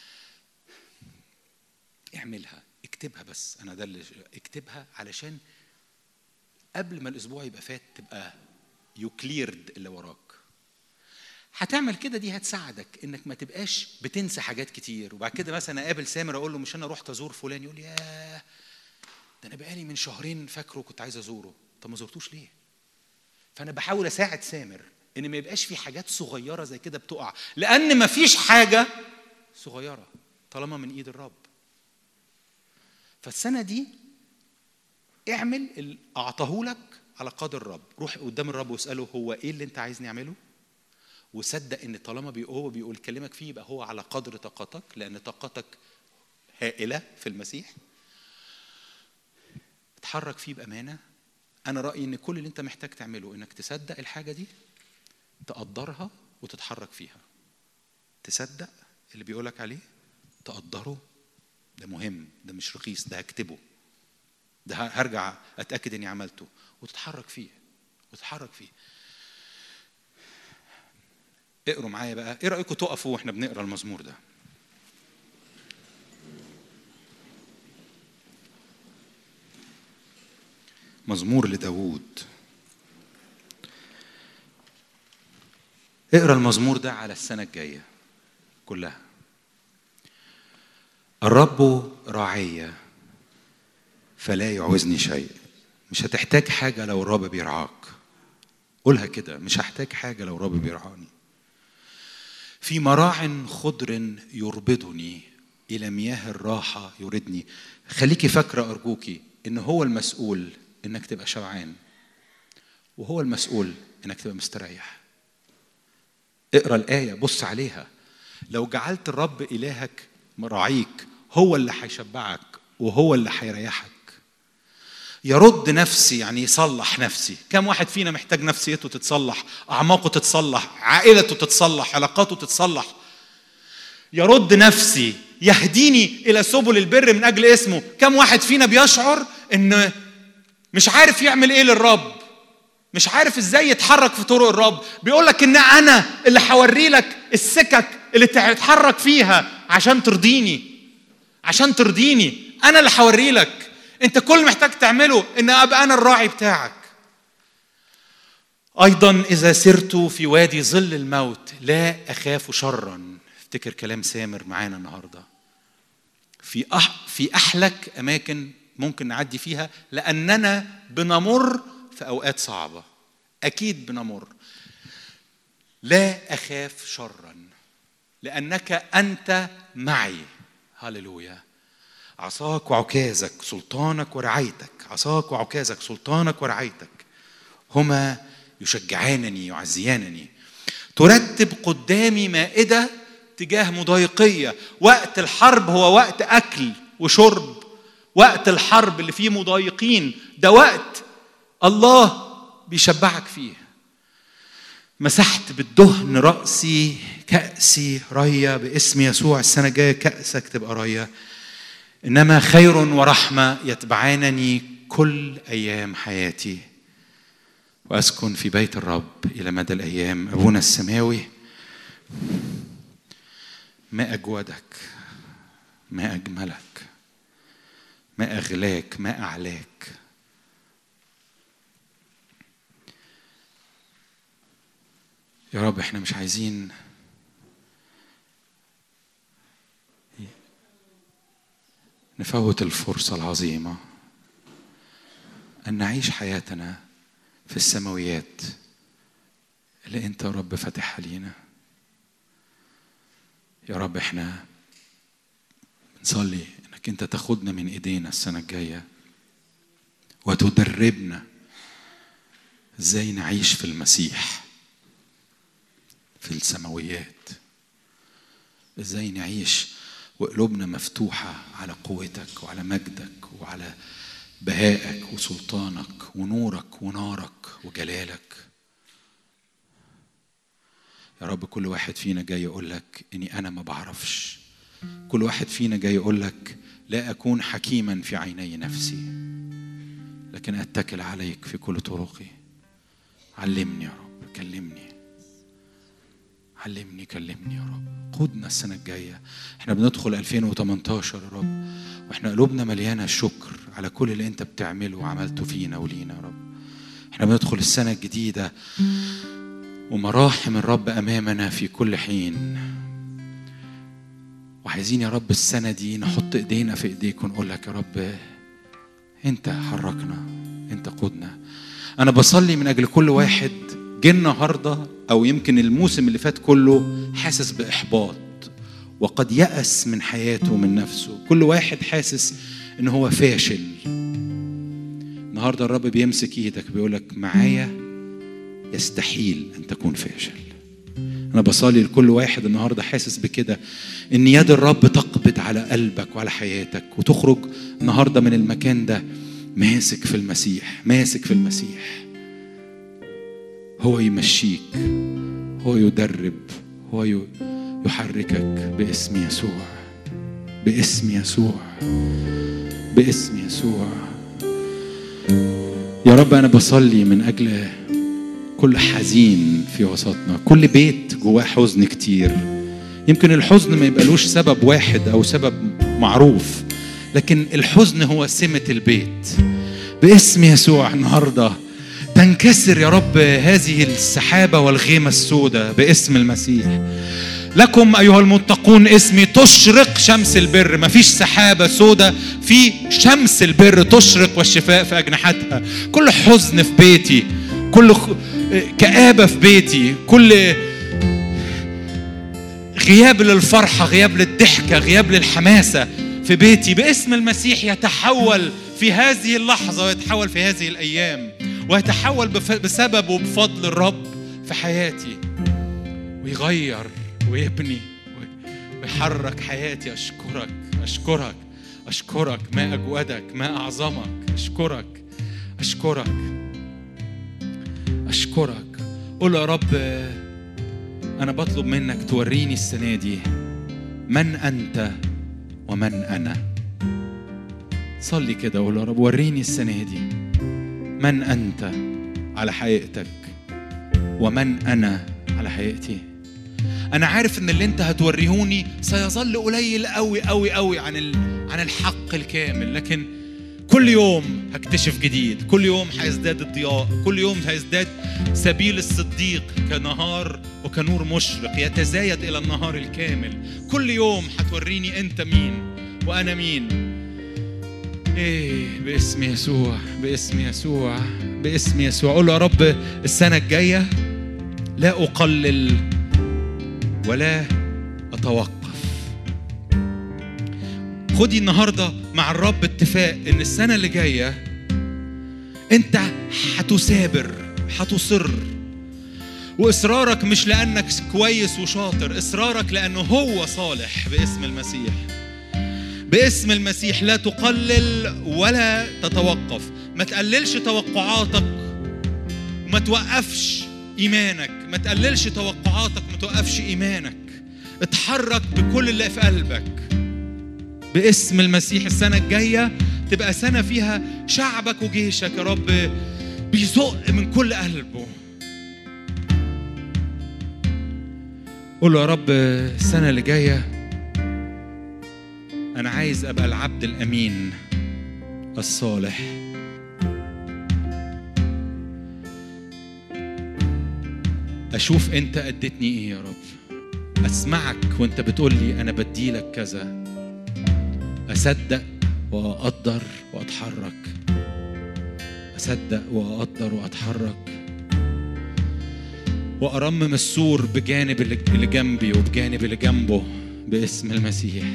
اعملها اكتبها بس انا ده اللي اكتبها علشان قبل ما الاسبوع يبقى فات تبقى يو كليرد اللي وراك هتعمل كده دي هتساعدك انك ما تبقاش بتنسى حاجات كتير وبعد كده مثلا اقابل سامر اقول له مش انا رحت ازور فلان يقول لي ياه ده انا بقالي من شهرين فاكره كنت عايز ازوره طب ما زرتوش ليه فانا بحاول اساعد سامر ان ما يبقاش في حاجات صغيره زي كده بتقع لان ما فيش حاجه صغيره طالما من ايد الرب فالسنه دي اعمل اللي اعطاه لك على قدر الرب روح قدام الرب واساله هو ايه اللي انت عايزني اعمله وصدق ان طالما بي هو بيقول كلمك فيه يبقى هو على قدر طاقتك لان طاقتك هائله في المسيح اتحرك فيه بامانه انا رايي ان كل اللي انت محتاج تعمله انك تصدق الحاجه دي تقدرها وتتحرك فيها تصدق اللي بيقولك عليه تقدره ده مهم ده مش رخيص ده هكتبه ده هرجع اتاكد اني عملته وتتحرك فيه وتتحرك فيه اقروا معايا بقى ايه رايكم تقفوا واحنا بنقرا المزمور ده مزمور لداوود اقرا المزمور ده على السنه الجايه كلها الرب راعي فلا يعوزني شيء مش هتحتاج حاجه لو الرب بيرعاك قولها كده مش هحتاج حاجه لو الرب بيرعاني في مراع خضر يربضني الى مياه الراحه يردني خليكي فاكره ارجوكي ان هو المسؤول انك تبقى شبعان وهو المسؤول انك تبقى مستريح اقرا الايه بص عليها لو جعلت الرب الهك مراعيك هو اللي هيشبعك وهو اللي هيريحك يرد نفسي يعني يصلح نفسي كم واحد فينا محتاج نفسيته تتصلح اعماقه تتصلح عائلته تتصلح علاقاته تتصلح يرد نفسي يهديني الى سبل البر من اجل اسمه كم واحد فينا بيشعر ان مش عارف يعمل ايه للرب مش عارف ازاي يتحرك في طرق الرب بيقول لك ان انا اللي هوري لك السكك اللي تتحرك فيها عشان ترضيني عشان ترضيني انا اللي هوري لك انت كل اللي محتاج تعمله ان ابقى انا الراعي بتاعك ايضا اذا سرت في وادي ظل الموت لا اخاف شرا افتكر كلام سامر معانا النهارده في أح في احلك اماكن ممكن نعدي فيها لاننا بنمر في اوقات صعبه اكيد بنمر لا اخاف شرا لانك انت معي هللويا عصاك وعكازك سلطانك ورعايتك عصاك وعكازك سلطانك ورعايتك هما يشجعانني يعزيانني ترتب قدامي مائده تجاه مضايقيه وقت الحرب هو وقت اكل وشرب وقت الحرب اللي فيه مضايقين ده وقت الله بيشبعك فيه مسحت بالدهن رأسي كأسي ريا باسم يسوع السنة الجاية كأسك تبقى ريا إنما خير ورحمة يتبعانني كل أيام حياتي وأسكن في بيت الرب إلى مدى الأيام أبونا السماوي ما اجودك ما اجملك ما اغلاك ما اعلاك يا رب احنا مش عايزين نفوت الفرصة العظيمة أن نعيش حياتنا في السماويات اللي أنت يا رب فاتحها لينا يا رب احنا بنصلي انك انت تاخدنا من ايدينا السنة الجاية وتدربنا ازاي نعيش في المسيح في السماويات ازاي نعيش وقلوبنا مفتوحة على قوتك وعلى مجدك وعلى بهائك وسلطانك ونورك ونارك وجلالك يا رب كل واحد فينا جاي يقول لك اني انا ما بعرفش كل واحد فينا جاي يقول لك لا اكون حكيما في عيني نفسي لكن اتكل عليك في كل طرقي علمني يا رب كلمني علمني كلمني يا رب قودنا السنة الجاية احنا بندخل 2018 يا رب واحنا قلوبنا مليانة شكر على كل اللي انت بتعمله وعملته فينا ولينا يا رب احنا بندخل السنة الجديدة ومراحم الرب امامنا في كل حين وعايزين يا رب السنه دي نحط ايدينا في ايديك ونقول لك يا رب انت حركنا انت قودنا انا بصلي من اجل كل واحد جه النهارده او يمكن الموسم اللي فات كله حاسس باحباط وقد يأس من حياته ومن نفسه كل واحد حاسس ان هو فاشل النهارده الرب بيمسك ايدك بيقول لك معايا يستحيل ان تكون فاشل انا بصلي لكل واحد النهارده حاسس بكده ان يد الرب تقبض على قلبك وعلى حياتك وتخرج النهارده من المكان ده ماسك في المسيح ماسك في المسيح هو يمشيك هو يدرب هو يحركك باسم يسوع باسم يسوع باسم يسوع يا رب انا بصلي من اجل كل حزين في وسطنا كل بيت جواه حزن كتير يمكن الحزن ما يبقالوش سبب واحد او سبب معروف لكن الحزن هو سمة البيت باسم يسوع النهارده تنكسر يا رب هذه السحابة والغيمة السوداء باسم المسيح لكم أيها المتقون اسمي تشرق شمس البر مفيش سحابة سوداء في شمس البر تشرق والشفاء في أجنحتها كل حزن في بيتي كل كآبة في بيتي كل غياب للفرحة غياب للضحكة غياب للحماسة في بيتي باسم المسيح يتحول في هذه اللحظة ويتحول في هذه الأيام ويتحول بسبب وبفضل الرب في حياتي ويغير ويبني ويحرك حياتي أشكرك أشكرك أشكرك ما أجودك ما أعظمك أشكرك أشكرك أشكرك قول يا رب أنا بطلب منك توريني السنة دي من أنت ومن أنا صلي كده قول يا رب وريني السنة دي من أنت على حقيقتك ومن أنا على حقيقتي أنا عارف إن اللي أنت هتوريهوني سيظل قليل قوي قوي قوي عن عن الحق الكامل لكن كل يوم هكتشف جديد كل يوم هيزداد الضياء كل يوم هيزداد سبيل الصديق كنهار وكنور مشرق يتزايد الى النهار الكامل كل يوم هتوريني انت مين وانا مين ايه باسم يسوع باسم يسوع باسم يسوع قول يا رب السنه الجايه لا اقلل ولا اتوقف خدي النهارده مع الرب اتفاق ان السنه اللي جايه انت هتثابر هتصر واصرارك مش لانك كويس وشاطر اصرارك لانه هو صالح باسم المسيح باسم المسيح لا تقلل ولا تتوقف ما تقللش توقعاتك وما توقفش ايمانك ما تقللش توقعاتك ما توقفش ايمانك اتحرك بكل اللي في قلبك باسم المسيح السنة الجاية تبقى سنة فيها شعبك وجيشك يا رب بيزق من كل قلبه قول له يا رب السنة اللي جاية انا عايز ابقى العبد الامين الصالح اشوف انت اديتني ايه يا رب اسمعك وانت بتقول لي انا بديلك كذا اصدق واقدر واتحرك اصدق واقدر واتحرك وارمم السور بجانب اللي اللي جنبي وبجانب اللي جنبه باسم المسيح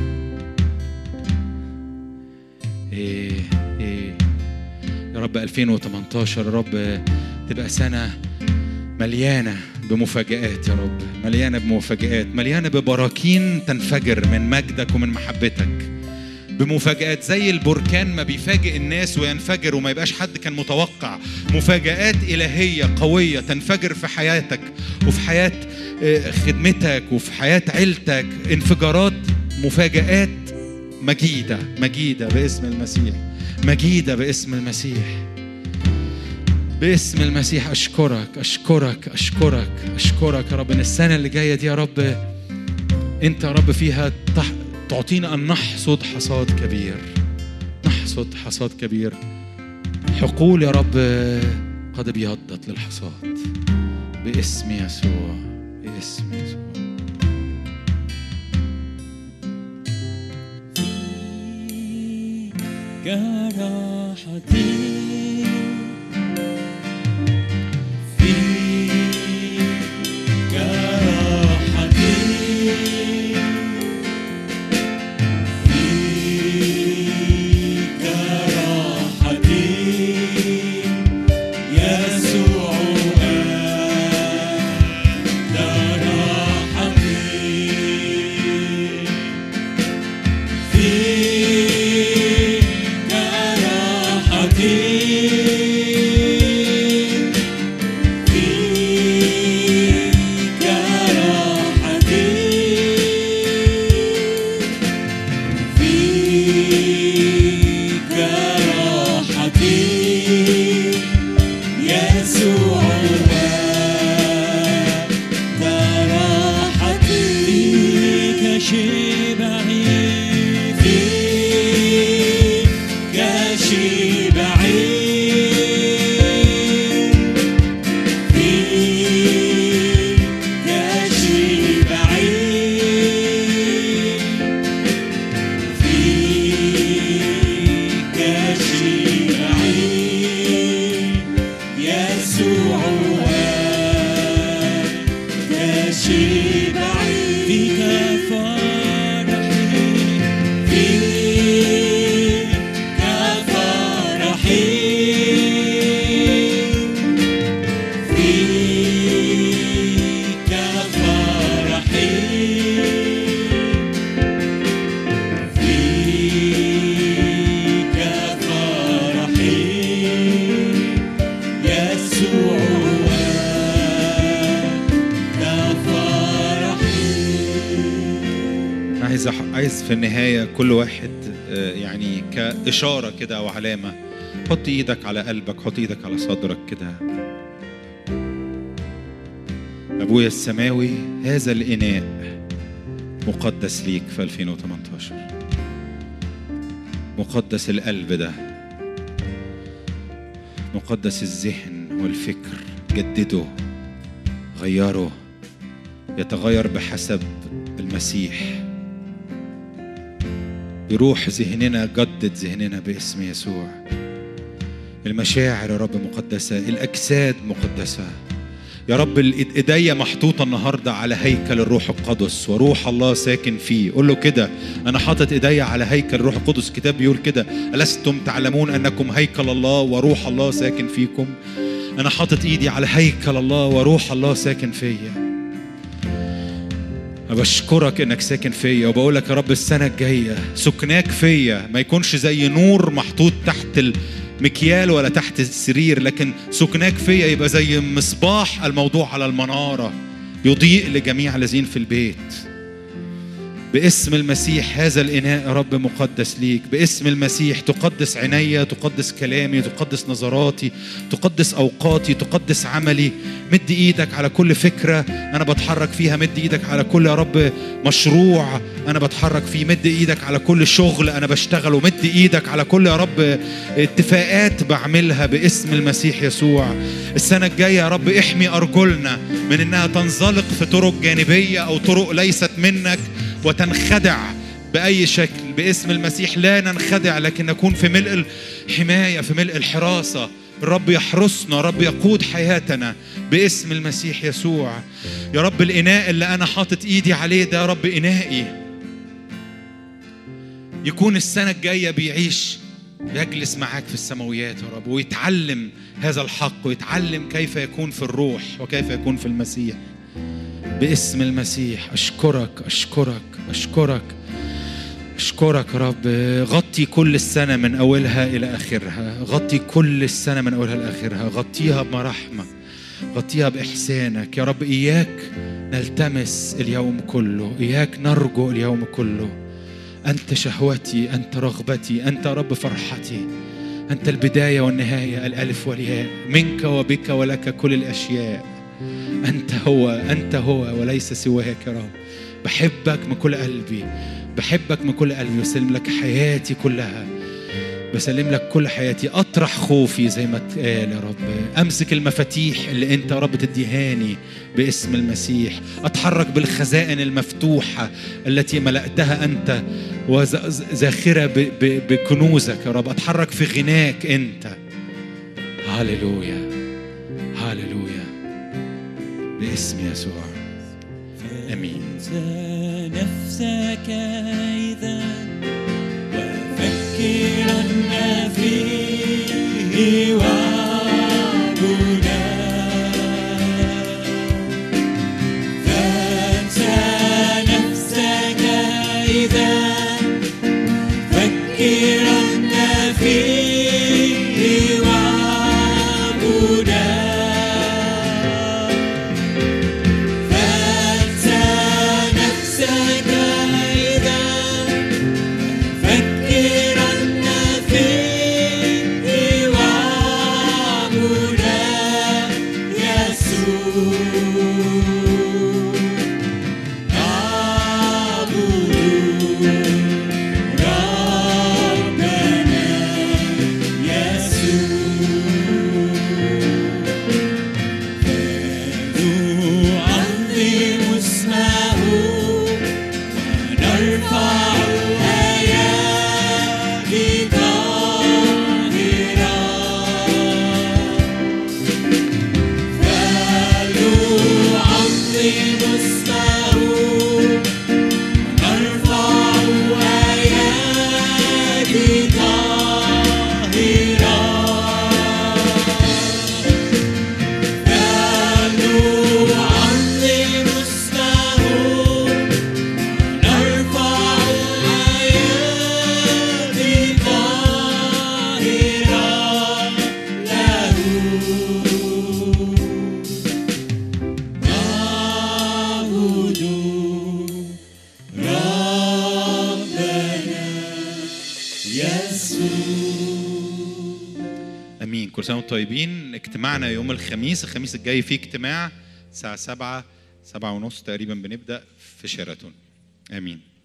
ايه ايه يا رب 2018 يا رب تبقى سنه مليانه بمفاجآت يا رب مليانه بمفاجآت مليانه ببراكين تنفجر من مجدك ومن محبتك بمفاجآت زي البركان ما بيفاجئ الناس وينفجر وما يبقاش حد كان متوقع مفاجآت إلهية قوية تنفجر في حياتك وفي حياة آه، خدمتك وفي حياة عيلتك انفجارات مفاجآت مجيدة مجيدة باسم المسيح مجيدة باسم المسيح باسم المسيح أشكرك أشكرك أشكرك أشكرك يا رب إن السنة اللي جاية دي يا رب أنت يا رب فيها تح... تعطينا أن نحصد حصاد كبير نحصد حصاد كبير حقول يا رب قد ابيضت للحصاد باسم يسوع باسم يسوع كراحتي في كراحتي في كراحتي يسوع أنت راحتي في كراحتي في كراحتي في كراحتي يسوع أنت راحتي فيك شبعي فيك شبعي فيك شبعي فيك شبعي يسوع أنت شبعي فيك فرحي فيك فرحي فيك فرحي فيك فرحي يسوع أنت فرحي أنا عايز أح- عايز في النهايه كل واحد آه، يعني كاشاره كده او علامه حط ايدك على قلبك حط ايدك على صدرك كده ابويا السماوي هذا الاناء مقدس ليك في 2018 مقدس القلب ده مقدس الذهن والفكر جدده غيره يتغير بحسب المسيح بروح ذهننا جدد ذهننا باسم يسوع المشاعر يا رب مقدسة الأجساد مقدسة يا رب الإيد- ايديا محطوطة النهاردة على هيكل الروح القدس وروح الله ساكن فيه قول له كده أنا حاطط ايديا على هيكل الروح القدس الكتاب بيقول كده ألستم تعلمون أنكم هيكل الله وروح الله ساكن فيكم أنا حاطط إيدي على هيكل الله وروح الله ساكن فيا بشكرك انك ساكن فيا وبقول لك يا رب السنه الجايه سكناك فيا ما يكونش زي نور محطوط تحت المكيال ولا تحت السرير لكن سكناك فيا يبقى زي مصباح الموضوع على المناره يضيء لجميع الذين في البيت باسم المسيح هذا الإناء يا رب مقدس ليك باسم المسيح تقدس عيني تقدس كلامي تقدس نظراتي تقدس أوقاتي تقدس عملي مد إيدك على كل فكرة أنا بتحرك فيها مد إيدك على كل يا رب مشروع أنا بتحرك فيه مد إيدك على كل شغل أنا بشتغله مد إيدك على كل يا رب اتفاقات بعملها باسم المسيح يسوع السنة الجاية يا رب احمي أرجلنا من إنها تنزلق في طرق جانبية أو طرق ليست منك وتنخدع بأي شكل باسم المسيح لا ننخدع لكن نكون في ملء الحماية في ملء الحراسة الرب يحرسنا الرب يقود حياتنا باسم المسيح يسوع يا رب الإناء اللي أنا حاطط إيدي عليه ده يا رب إنائي يكون السنة الجاية بيعيش يجلس معاك في السماويات يا رب ويتعلم هذا الحق ويتعلم كيف يكون في الروح وكيف يكون في المسيح باسم المسيح أشكرك أشكرك أشكرك أشكرك يا رب غطي كل السنة من أولها إلى آخرها غطي كل السنة من أولها لآخرها غطيها بمرحمة غطيها بإحسانك يا رب إياك نلتمس اليوم كله إياك نرجو اليوم كله أنت شهوتي أنت رغبتي أنت رب فرحتي أنت البداية والنهاية الألف والياء منك وبك ولك كل الأشياء أنت هو أنت هو وليس سواك يا رب بحبك من كل قلبي بحبك من كل قلبي وسلم لك حياتي كلها بسلم لك كل حياتي اطرح خوفي زي ما اتقال يا رب امسك المفاتيح اللي انت يا رب تديهاني باسم المسيح اتحرك بالخزائن المفتوحه التي ملأتها انت وزاخره ب- ب- بكنوزك يا رب اتحرك في غناك انت هاليلويا هاليلويا باسم يسوع امين انسى نفسك إذا وفكرن فيه وعبدا فانسى نفسك إذا فكرن فيه وعبدا فانسى نفسك إذا فكرن فيه وعبدا يسوع اعبدوا ربنا يسوع نعظم اسمه ونرفع الآيات طاهرة فنعظم اسمه ونرفع الآيات طاهرة نعظم اسمه نرفع الآيات طاهرة له نعبد ربنا يسوع امين كل سنه وانتم طيبين اجتماعنا يوم الخميس الخميس الجاي فيه اجتماع الساعه 7 7 ونص تقريبا بنبدا في شيراتون امين